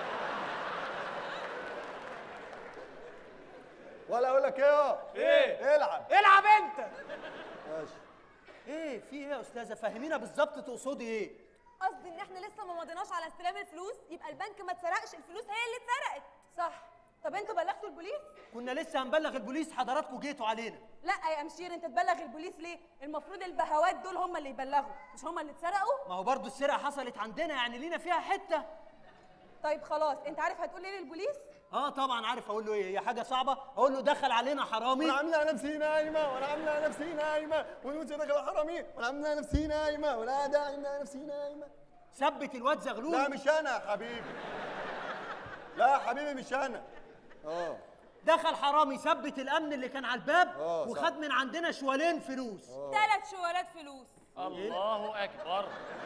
ولا اقول لك ايه ايه العب العب انت ماشي ايه في ايه يا استاذه فهمينا بالظبط تقصدي ايه قصدي ان احنا لسه ما مضيناش على استلام الفلوس يبقى البنك ما اتسرقش الفلوس هي اللي اتسرقت صح طب انتوا بلغتوا البوليس كنا لسه هنبلغ البوليس حضراتكم جيتوا علينا لا يا امشير انت تبلغ البوليس ليه المفروض البهوات دول هم اللي يبلغوا مش هم اللي اتسرقوا ما هو برضه السرقه حصلت عندنا يعني لينا فيها حته طيب خلاص انت عارف هتقول ايه للبوليس اه طبعا عارف اقول له ايه هي حاجه صعبه اقول له دخل علينا حرامي وانا عامله نفسي نايمه وانا عامله نفسي نايمه ونقول دخل حرامي وانا عامله نفسي نايمه ولا ده عامله نفسي نايمه ثبت الواد زغلول لا مش انا يا حبيبي لا يا حبيبي مش انا اه دخل حرامي ثبت الامن اللي كان على الباب آه، صح. وخد من عندنا شوالين فلوس ثلاث شوالات فلوس الله اكبر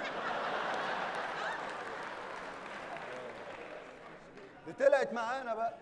دي طلعت معانا بقى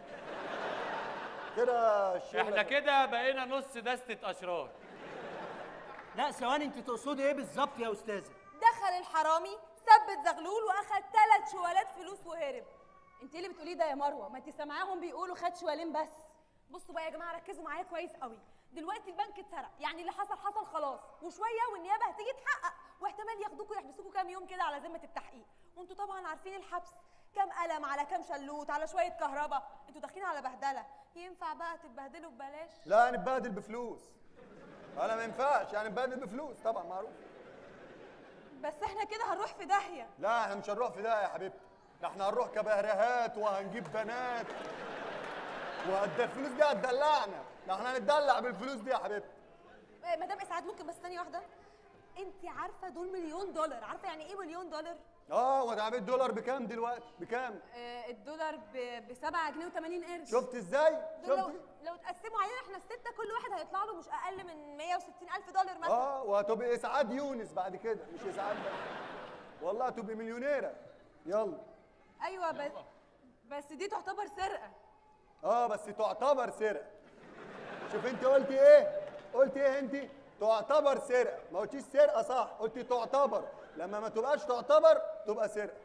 كده الشغل احنا كده بقينا نص دستة اشرار لا ثواني انت تقصدي ايه بالظبط يا استاذه دخل الحرامي ثبت زغلول واخد ثلاث شوالات فلوس وهرب انت ايه اللي بتقوليه ده يا مروه ما انت سامعاهم بيقولوا خد شوالين بس بصوا بقى يا جماعه ركزوا معايا كويس قوي دلوقتي البنك اتسرق يعني اللي حصل حصل خلاص وشويه والنيابه هتيجي تحقق واحتمال ياخدوكوا يحبسوكوا كام يوم كده على ذمه التحقيق وانتوا طبعا عارفين الحبس كام قلم على كام شلوت على شويه كهرباء انتوا داخلين على بهدله ينفع بقى تتبهدلوا ببلاش لا نتبادل بفلوس انا ما ينفعش يعني نتبادل بفلوس طبعا معروف بس احنا كده هنروح في داهيه لا احنا مش هنروح في ده يا حبيبتي ده احنا هنروح كبهرهات وهنجيب بنات وقد الفلوس دي هتدلعنا ده احنا هنتدلع بالفلوس دي يا حبيبتي إيه، مدام اسعاد ممكن بس ثانيه واحده انت عارفه دول مليون دولار عارفه يعني ايه مليون دولار اه وده عامل الدولار بكام دلوقتي بكام آه الدولار ب 7 جنيه و80 قرش شفت ازاي دول لو شفت لو اتقسموا علينا احنا السته كل واحد هيطلع له مش اقل من 160 الف دولار مثلا اه وهتبقى اسعاد يونس بعد كده مش اسعاد بس والله هتبقى مليونيره يلا ايوه بس بس دي تعتبر سرقه اه بس تعتبر سرقه شوف انت قلت ايه قلت ايه انت تعتبر سرقه ما قلتيش سرقه صح قلت تعتبر لما ما تبقاش تعتبر تبقى سرقه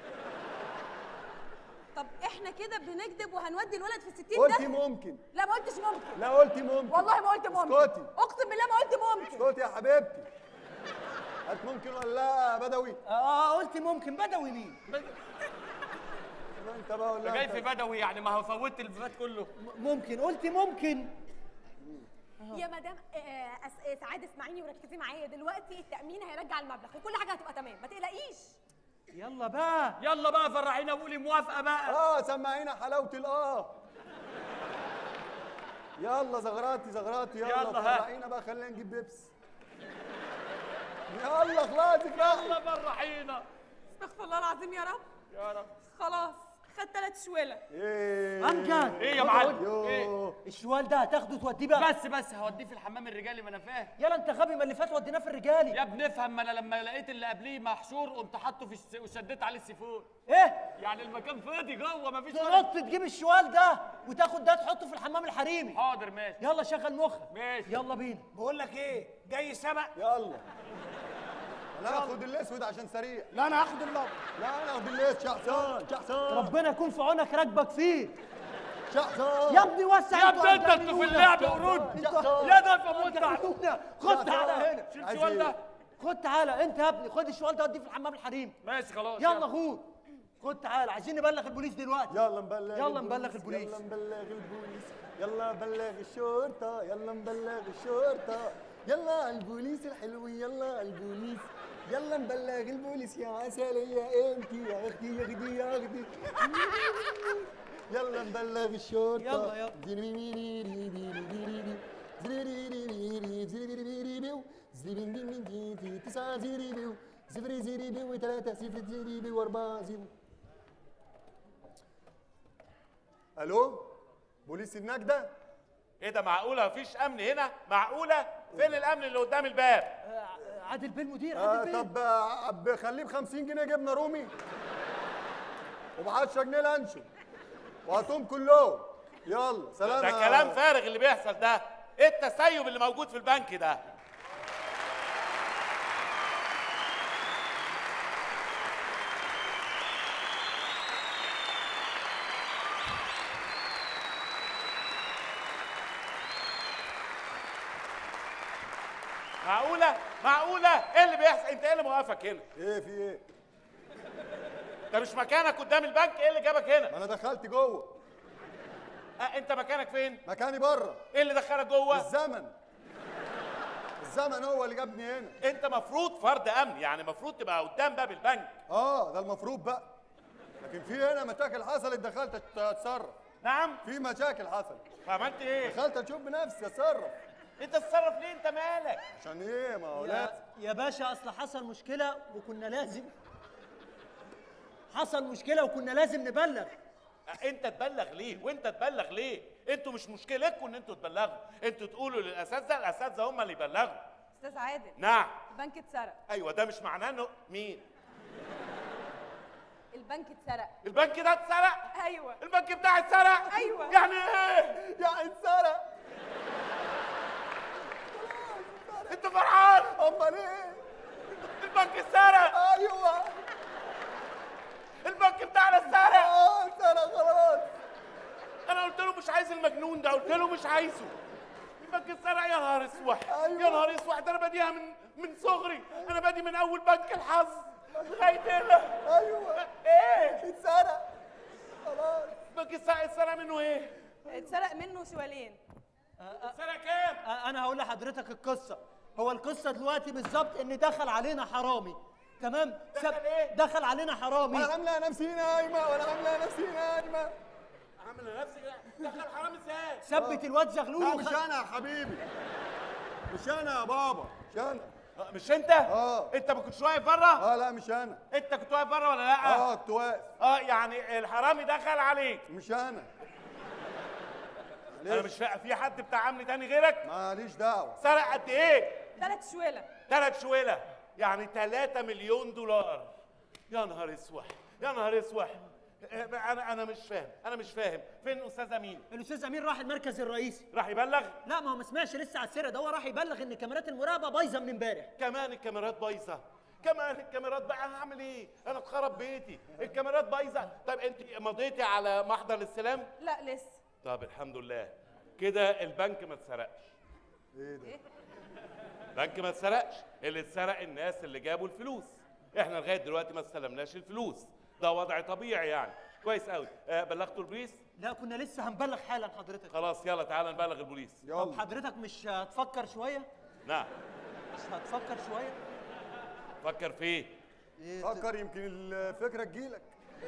طب احنا كده بنكذب وهنودي الولد في 60 قلتي ده ممكن لا ما قلتش ممكن لا قلتي ممكن والله ما قلت ممكن اسكتي اقسم بالله ما قلت ممكن اسكتي يا حبيبتي هات ممكن ولا لا يا بدوي اه قلت ممكن بدوي مين ما انت بقى ولا جاي انت؟ في بدوي يعني ما هو فوتت الفات كله م- ممكن قلت ممكن يا مدام آه، أس- آه، سعاد اسمعيني وركزي معايا دلوقتي التامين هيرجع المبلغ وكل حاجه هتبقى تمام ما تقلقيش يلا بقى يلا بقى فرحينا وقولي موافقه بقى اه سمعينا حلاوه الاه يلا زغراتي زغراتي يلا, يلا، ها. فرحينا بقى خلينا نجيب بيبس يلا خلاص بقى يلا فرحينا استغفر الله العظيم يا رب يا رب خلاص خد ثلاث شويلة ايه امجد ايه يا معلم ايه يوه الشوال ده هتاخده توديه بقى بس بس هوديه في الحمام الرجالي ما انا فاهم يلا انت غبي ما اللي فات وديناه في الرجالي يا ابني افهم ما انا لما لقيت اللي قبليه محشور قمت حاطه في الس... وشديت عليه السيفون ايه يعني المكان فاضي جوه مفيش ولا تنط تجيب الشوال ده وتاخد ده تحطه في الحمام الحريمي حاضر ماشي يلا شغل مخك ماشي يلا بينا بقول لك ايه جاي سبق يلا انا هاخد الاسود عشان سريع لا انا هاخد الابيض لا انا هاخد الاسود شحسان شحسان ربنا يكون في عونك راكبك فيه شحسان يا ابني وسع يا انتوا ابني انت انتوا في اللعب قرود انتوا- يا ده فموت هتجننونا. خد تعالى هنا شيل عايز الشوال ايه؟ ده خد تعالى انت يا ابني خد الشوال ده وديه في الحمام الحريمي ماشي خلاص يلا خد خد تعالى عايزين نبلغ البوليس دلوقتي يلا نبلغ يلا نبلغ البوليس. يلا نبلغ البوليس يلا نبلغ الشرطة يلا نبلغ الشرطة يلا البوليس الحلو يلا البوليس يلا نبلغ البوليس يا عسلية انتي يا اختي يا اختي يا اختي يلا نبلغ الشرطة يلا، يلا. تسعة زيري بيو صفر زيري بيو وثلاثة صفر زيري بيو وأربعة زيرو ألو بوليس النجدة ايه ده معقوله مفيش امن هنا معقوله فين الامن اللي قدام الباب آه، عادل بيه المدير آه عادل بيه طب آه، ب- خليه ب 50 جنيه جبنه رومي وب 10 جنيه لانشو وهاتهم كلهم يلا سلام ده يا- كلام فارغ اللي بيحصل ده ايه التسيب اللي موجود في البنك ده معقولة؟ معقولة؟ ايه اللي بيحصل؟ انت ايه اللي موقفك هنا؟ ايه في ايه؟ انت مش مكانك قدام البنك، ايه اللي جابك هنا؟ ما انا دخلت جوه أه انت مكانك فين؟ مكاني بره ايه اللي دخلك جوه؟ الزمن الزمن هو اللي جابني هنا انت مفروض فرد امن يعني مفروض تبقى قدام باب البنك اه ده المفروض بقى لكن في هنا مشاكل حصلت دخلت أت- اتصرف نعم في مشاكل حصلت فعملت ايه؟ دخلت اشوف بنفسي اتصرف انت تتصرف ليه انت مالك؟ عشان ايه ما هو لازم يا, يا باشا اصل حصل مشكله وكنا لازم حصل مشكله وكنا لازم نبلغ انت تبلغ ليه وانت تبلغ ليه انتوا مش مشكلتكم ان انتوا تبلغوا انتوا تقولوا للاساتذه الاساتذه هم اللي يبلغوا استاذ عادل نعم البنك اتسرق ايوه ده مش معناه انه مين البنك اتسرق البنك ده اتسرق ايوه البنك بتاعي اتسرق أيوة. يعني ايه يا اتسرق انت فرحان امال ايه البنك اتسرق ايوه البنك بتاعنا اتسرق اه اتسرق خلاص انا قلت له مش عايز المجنون ده قلت له مش عايزه البنك اتسرق يا نهار اسود أيوة. يا نهار اسود ده انا باديها من من صغري انا بادي من اول بنك الحظ لغايه هنا ايوه ايه اتسرق خلاص البنك اتسرق اتسرق منه ايه اتسرق منه شوالين اتسرق كام آه، انا هقول لحضرتك القصه هو القصه دلوقتي بالظبط ان دخل علينا حرامي تمام دخل إيه؟ دخل علينا حرامي وانا عامله نفسي نايمه وانا عامله نفسي نايمه عامل نفسي كده دخل حرام ازاي ثبت الواد زغلول لا وخ- مش انا يا حبيبي مش انا يا بابا مش انا آه، مش انت اه انت ما كنتش واقف بره اه لا مش انا انت كنت واقف بره ولا لا اه كنت واقف اه يعني الحرامي دخل عليك مش انا انا مش فاهم في حد بتاع امن تاني غيرك ماليش دعوه سرق قد ايه ثلاث شوالة ثلاث شويلة يعني 3 مليون دولار يا نهار اسود يا نهار اسود آه، انا انا مش فاهم انا مش فاهم فين استاذ امين الاستاذ امين راح المركز الرئيسي راح يبلغ لا ما هو ما سمعش لسه على السيره ده هو راح يبلغ ان كاميرات المراقبه بايظه من امبارح كمان الكاميرات بايظه كمان الكاميرات بقى انا هعمل ايه انا اتخرب بيتي الكاميرات بايظه طب انت مضيتي على محضر الاستلام لا لسه طب الحمد لله كده البنك ما اتسرقش ايه ده البنك ما اتسرقش اللي اتسرق الناس اللي جابوا الفلوس احنا لغايه دلوقتي ما استلمناش الفلوس ده وضع طبيعي يعني كويس قوي آه بلغتوا البوليس لا كنا لسه هنبلغ حالا حضرتك خلاص يلا تعالى نبلغ البوليس طب يلا حضرتك مش هتفكر شويه نعم مش هتفكر شويه فكر في ايه فكر يمكن الفكره تجيلك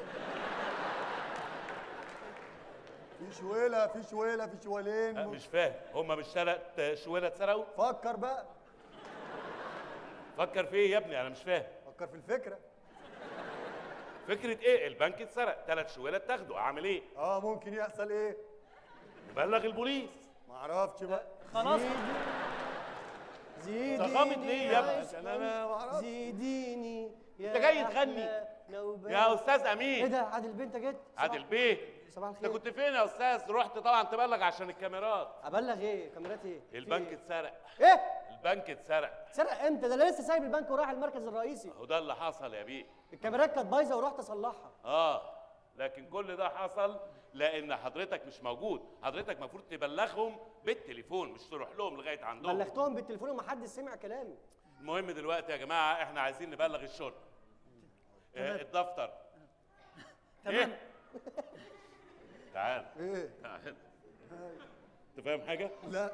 في شويله في شويله في آه شوالين مش فاهم هما مش ثلاث شويلة اتسرقوا فكر بقى فكر في ايه يا ابني انا مش فاهم فكر في الفكره فكره ايه البنك اتسرق ثلاث شويلة اتاخدوا اعمل ايه اه ممكن يحصل ايه نبلغ البوليس ما اعرفش بقى خلاص زيديني ضخامة ليه يا ابني؟ عشان انا ما اعرفش زيديني يا أنت جاي أحلى تغني؟ نوبات. يا استاذ ايه امين ده عادل بيه انت جيت عادل بيه صباح انت الخير كنت فين يا استاذ رحت طبعا تبلغ عشان الكاميرات ابلغ ايه كاميرات ايه في البنك إيه؟ اتسرق ايه البنك اتسرق سرق امتى ده انا لسه سايب البنك ورايح المركز الرئيسي هو ده اللي حصل يا بيه الكاميرات كانت بايظه ورحت اصلحها اه لكن كل ده حصل لان حضرتك مش موجود حضرتك المفروض تبلغهم بالتليفون مش تروح لهم لغايه عندهم بلغتهم بالتليفون ومحدش سمع كلامي المهم دلوقتي يا جماعه احنا عايزين نبلغ الشرطه آه الدفتر تمام إيه؟ تعال ايه تعال انت فاهم حاجه لا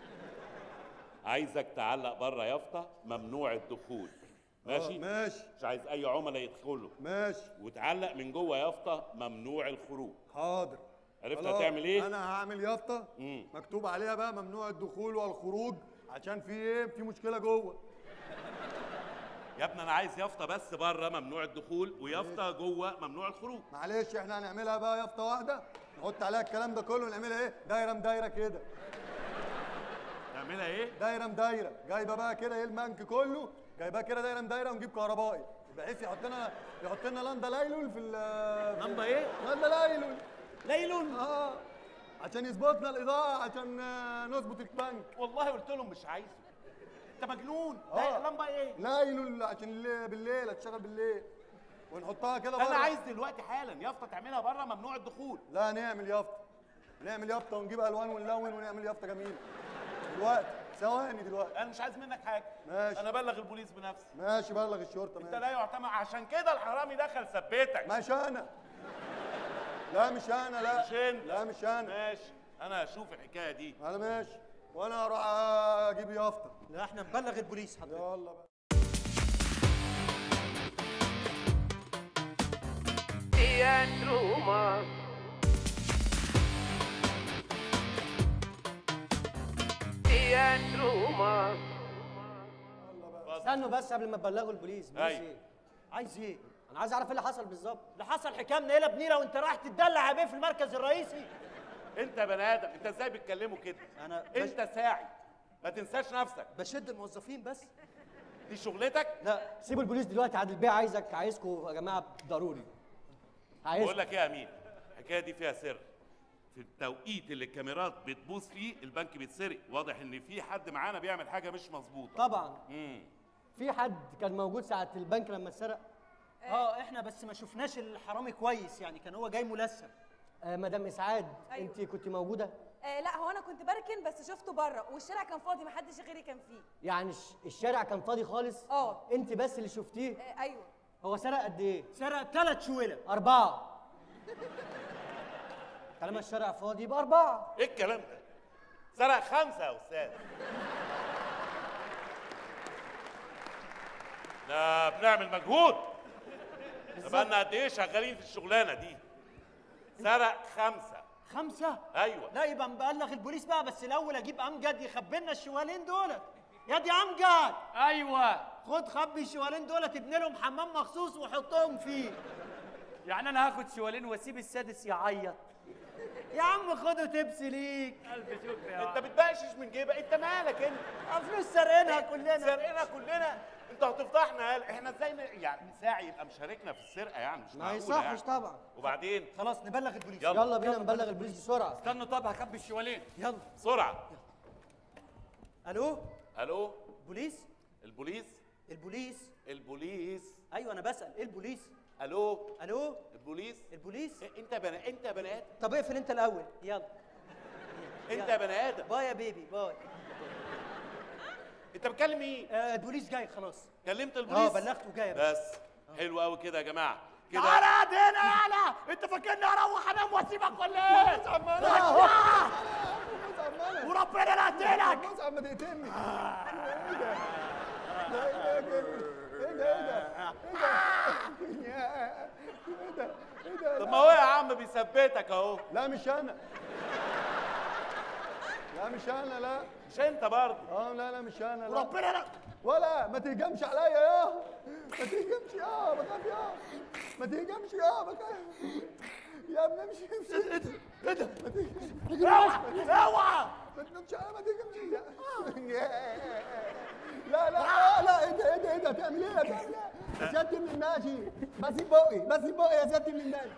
عايزك تعلق بره يافطه ممنوع الدخول ماشي آه، ماشي مش عايز اي عملاء يدخلوا ماشي وتعلق من جوه يافطه ممنوع الخروج حاضر عرفت خلاص، هتعمل ايه انا هعمل يافطه مم. مكتوب عليها بقى ممنوع الدخول والخروج عشان في ايه في مشكله جوه يا ابني انا عايز يافطه بس بره ممنوع الدخول ويافطه جوه ممنوع الخروج معلش احنا هنعملها بقى يافطه واحده نحط عليها الكلام ده كله ونعملها ايه دايره مدايره كده تعملها ايه دايره مدايره جايبه بقى كده ايه البنك كله جايباه كده دايره مدايره ونجيب كهربائي بحيث يحط لنا يحط لنا لندا ليلول في ال لمبه ايه لندا ليلول ليلون اه عشان يظبطنا الاضاءه عشان آه، نظبط البنك والله قلت لهم مش عايزه انت مجنون آه. ده لمبه ايه ليلول عشان الليل- بالليل هتشتغل بالليل ونحطها كده انا بره. عايز دلوقتي حالا يافطه تعملها بره ممنوع الدخول لا نعمل يافطه نعمل يافطه ونجيب الوان ونلون ونعمل يافطه جميله دلوقتي ثواني دلوقتي انا مش عايز منك حاجه ماشي. انا ابلغ البوليس بنفسي ماشي بلغ الشرطه انت ماشي لا يعتمد عشان كده الحرامي دخل ثبتك مش انا لا مش انا لا مش انت. لا مش انا ماشي انا هشوف الحكايه دي انا ماشي وانا هروح اجيب يافطه لا احنا نبلغ البوليس حضرتك يلا بقى استنوا بس قبل ما تبلغوا البوليس بوليس أيوة. ايه عايز ايه انا عايز اعرف ايه اللي حصل بالظبط اللي حصل حكايه منيله بنيله وانت رايح تتدلع يا بيه في المركز الرئيسي انت يا بني ادم انت ازاي بتكلمه كده انا بش... انت ساعي ما تنساش نفسك بشد الموظفين بس دي شغلتك لا سيبوا البوليس دلوقتي عادل بيه عايزك عايزكم يا جماعه ضروري عايز بقول لك ايه يا امين الحكايه دي فيها سر في التوقيت اللي الكاميرات بتبوظ فيه البنك بيتسرق واضح ان في حد معانا بيعمل حاجه مش مظبوطه طبعا امم في حد كان موجود ساعه البنك لما اتسرق اه احنا بس ما شفناش الحرامي كويس يعني كان هو جاي ملثم آه مدام اسعاد أيوة. انت كنت موجوده آه لا هو انا كنت بركن بس شفته بره والشارع كان فاضي محدش غيري كان فيه يعني الش- الشارع كان فاضي خالص اه. انت بس اللي شفتيه آه ايوه هو سرق قد ايه سرق ثلاث شويلة اربعه طالما الشارع فاضي يبقى اربعه ايه الكلام ده سرق خمسه يا استاذ ده بنعمل مجهود ده بقالنا قد ايه شغالين في الشغلانه دي سرق خمسه خمسة ايوه لا يبقى نبلغ البوليس بقى بس الاول اجيب امجد يخبي لنا الشوالين دولت يا دي امجد ايوه خد خبي الشوالين دولت ابني لهم حمام مخصوص وحطهم فيه يعني انا هاخد شوالين واسيب السادس يعيط يا عم خده تبسي ليك الف شكر يا انت بتبقشش من جيبك انت مالك انت آه، فلوس سرقينها كلنا سرقنا كلنا انت هتفضحنا قال احنا ازاي ن- يعني ساعي يبقى مشاركنا في السرقه يعني مش ما معقوله يصحش يعني. طبعا وبعدين خلاص نبلغ البوليس يلا. يلا بينا نبلغ البوليس بسرعه استنوا طب هكبي الشوالين يلا بسرعه الو الو بوليس البوليس البوليس البوليس ايوه انا بسال ايه البوليس الو الو البوليس البوليس إيه، انت بني انت بني ادم طب اقفل انت الاول يلا انت يا بني ادم باي يا بيبي باي انت بتكلم مين آه البوليس جاي خلاص كلمت اه البوليس بلغته جاي يا باشا. بس حلو قوي كده يا جماعه كده تعالى قاعد هنا يالا انت فاكرني اروح انام واسيبك ولا ايه؟ وشع! وربنا لا اقتلك بص يا عم ما تقتلني ايه ده؟ ده ايه ده ايه ده ايه ده؟ ايه ده؟ ايه ده؟ ايه ده؟ طب ما هو يا عم بيثبتك اهو لا مش انا لا مش انا لا مش انت برضه اه لا لا مش انا لا وربنا لا ولا ما تهجمش عليا يا ما تهجمش يا بخاف يا ما تهجمش يا بخاف يا ابني امشي امشي ايه ده ايه ده ما تهجمش اوعى اوعى ما تهجمش يا ما تهجمش يا لا لا لا لا ايه ده ايه ده ايه ده بتعمل ايه بتعمل ايه يا سيادة ابن الناجي بسيب بقي بسيب بقي يا سيادة ابن الناجي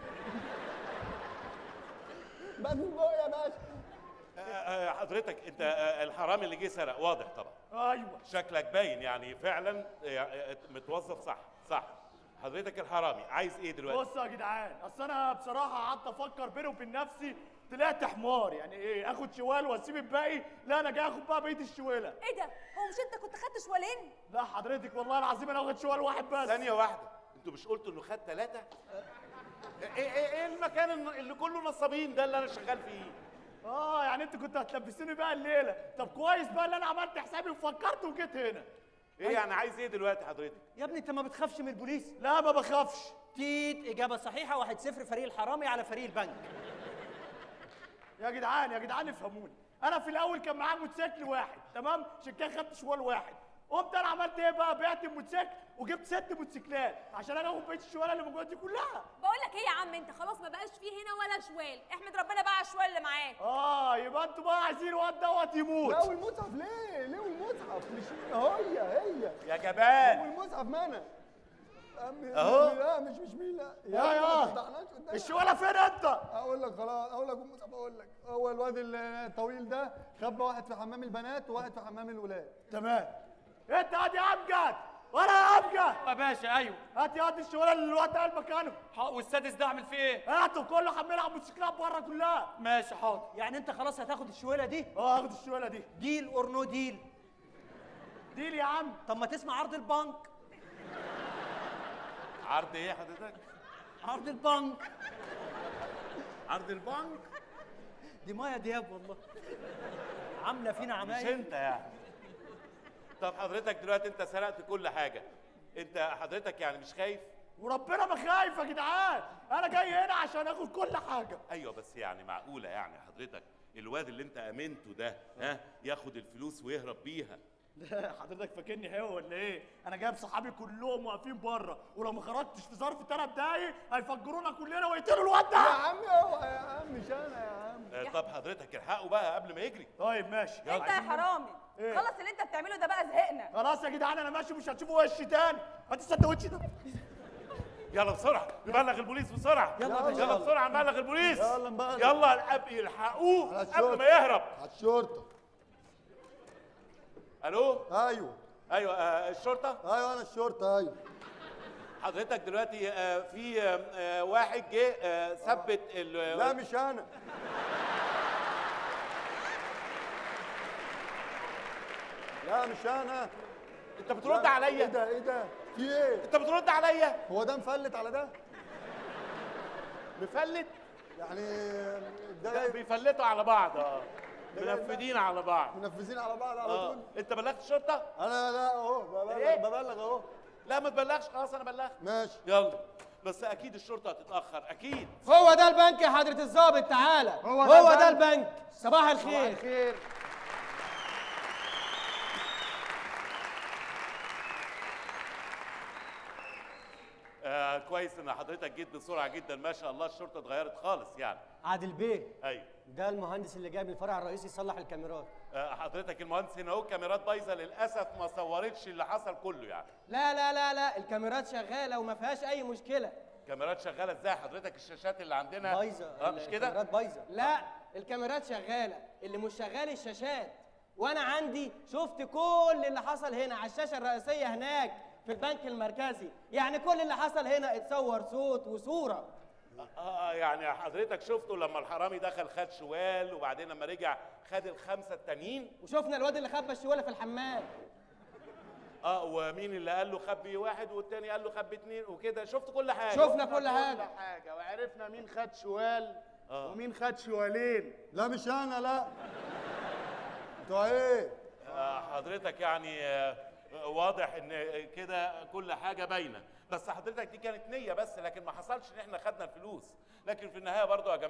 بسيب بقي يا باشا آه، آه، حضرتك انت آه، الحرامي اللي جه سرق واضح طبعا ايوه شكلك باين يعني فعلا آه، آه، متوظف صح صح حضرتك الحرامي عايز ايه دلوقتي بصوا يا جدعان اصل انا بصراحه قعدت افكر بيني وبين نفسي طلعت حمار يعني ايه اخد شوال واسيب الباقي لا انا جاي اخد بقى بقيه الشواله ايه ده هو مش انت كنت خدت شوالين لا حضرتك والله العظيم انا واخد شوال واحد بس ثانية واحدة انتوا مش قلتوا انه خد ثلاثة؟ ايه ايه ايه المكان اللي كله نصابين ده اللي انا شغال فيه؟ اه يعني انت كنت هتلبسوني بقى الليله طب كويس بقى اللي انا عملت حسابي وفكرت وجيت هنا ايه يعني عايز ايه دلوقتي حضرتك؟ يا ابني انت ما بتخافش من البوليس لا ما بخافش تيت اجابه صحيحه واحد صفر فريق الحرامي على فريق البنك يا جدعان يا جدعان افهموني انا في الاول كان معايا موتوسيكل واحد تمام عشان كده خدت شوال واحد قمت انا عملت ايه بقى بعت الموتوسيكل وجبت ست موتوسيكلات عشان انا اخد بقيه الشواله اللي موجوده دي كلها بقول لك ايه يا عم انت خلاص ما بقاش فيه هنا ولا شوال احمد ربنا بقى على الشوال اللي معاه اه يبقى انتوا بقى عايزين الواد دوت يموت لا والمصحف ليه؟ ليه والمصحف؟ مش هي هي يا جبان والمصحف مانا أمي- أهو. لا مش مش مين لا يا ابني يا. ما تفضحناش قدام الشواله فين انت اقول لك خلاص اقول لك المصحف اقول لك هو الواد الطويل ده خبى واحد في حمام البنات وواحد في حمام الولاد تمام انت هات يا امجد ولا يا امجد يا باشا ايوه هات يا واد الشواله اللي الواد قال مكانه ح- والسادس ده اعمل فيه ايه؟ هاتوا كله حملها على الموتوسيكلات بره كلها ماشي حاضر يعني انت خلاص هتاخد الشويله دي اه هاخد الشواله دي ديل اور نو ديل ديل يا عم طب ما تسمع عرض البنك عرض ايه حضرتك؟ عرض البنك عرض البنك؟ دي مايا دياب والله عامله فينا مش عمايل انت يعني طب حضرتك دلوقتي انت سرقت كل حاجة انت حضرتك يعني مش خايف؟ وربنا ما خايف يا جدعان انا جاي هنا عشان اخد كل حاجه ايوه بس يعني معقولة يعني حضرتك الواد اللي انت امنته ده ها ياخد الفلوس ويهرب بيها لا حضرتك فاكرني هو ولا ايه انا جايب صحابي كلهم واقفين بره ولو ما خرجتش في ظرف ثلاث دقايق هيفجرونا كلنا ويقتلوا الواد يا ده عم اوعى يا عم مش انا يا عم آه، طب حضرتك الحقه بقى قبل ما يجري طيب ماشي انت يا عايزين- حرامي إيه؟ خلص اللي انت بتعمله ده بقى زهقنا خلاص يا جدعان انا ماشي مش هتشوفوا وشي تاني هات السندوتش ده يلا بسرعة نبلغ البوليس بسرعة يلا يا باشا، يلا يلا. بسرعة نبلغ البوليس يلا نبلغ. يلا الأب يلحقوه على قبل الشرطة. ما يهرب على الشرطه الو ايوه ايوه آه الشرطة ايوه انا الشرطه ايوه حضرتك دلوقتي آه في آه آه واحد جه آه ثبت ال لا مش انا لا مش انا انت بترد لا، ايه عليا ده ايه ده في ايه انت بترد عليا هو ده مفلت على ده مفلت يعني ده ده جاي بيفلتوا على بعض اه ده جاي منفذين على بعض منفذين على بعض على اه طول انت بلغت الشرطة؟ انا لا اهو ببلغ إيه؟ ببلغ اهو لا ما تبلغش خلاص انا بلغت ماشي يلا بس اكيد الشرطة هتتأخر اكيد هو ده البنك يا حضرة الضابط تعالى هو هو, ده هو ده البنك. البنك صباح الخير خير آه كويس ان حضرتك جيت بسرعة جدا ما شاء الله الشرطة اتغيرت خالص يعني عادل بيه ايوه ده المهندس اللي جاي من الفرع الرئيسي يصلح الكاميرات آه، حضرتك المهندس هنا اهو كاميرات بايظه للاسف ما صورتش اللي حصل كله يعني لا لا لا لا الكاميرات شغالة وما فيهاش أي مشكلة كاميرات شغاله ازاي حضرتك الشاشات اللي عندنا بايظة اه مش كده الكاميرات بايظة لا الكاميرات شغالة اللي مش شغال الشاشات وأنا عندي شفت كل اللي حصل هنا على الشاشة الرئيسية هناك في البنك المركزي يعني كل اللي حصل هنا اتصور صوت وصورة اه يعني حضرتك شفته لما الحرامي دخل خد شوال وبعدين لما رجع خد الخمسه التانيين وشفنا الواد اللي خبى الشوالة في الحمام اه ومين اللي قال له خبي واحد والتاني قال له خبي اتنين وكده شفت كل حاجه شفنا كل حاجة حاجه وعرفنا مين خد شوال آه. ومين خد شوالين لا مش انا لا انتوا ايه آه حضرتك يعني آه واضح ان كده كل حاجه باينه بس حضرتك دي كانت نيه بس لكن ما حصلش ان احنا خدنا الفلوس لكن في النهايه برضو يا جماعه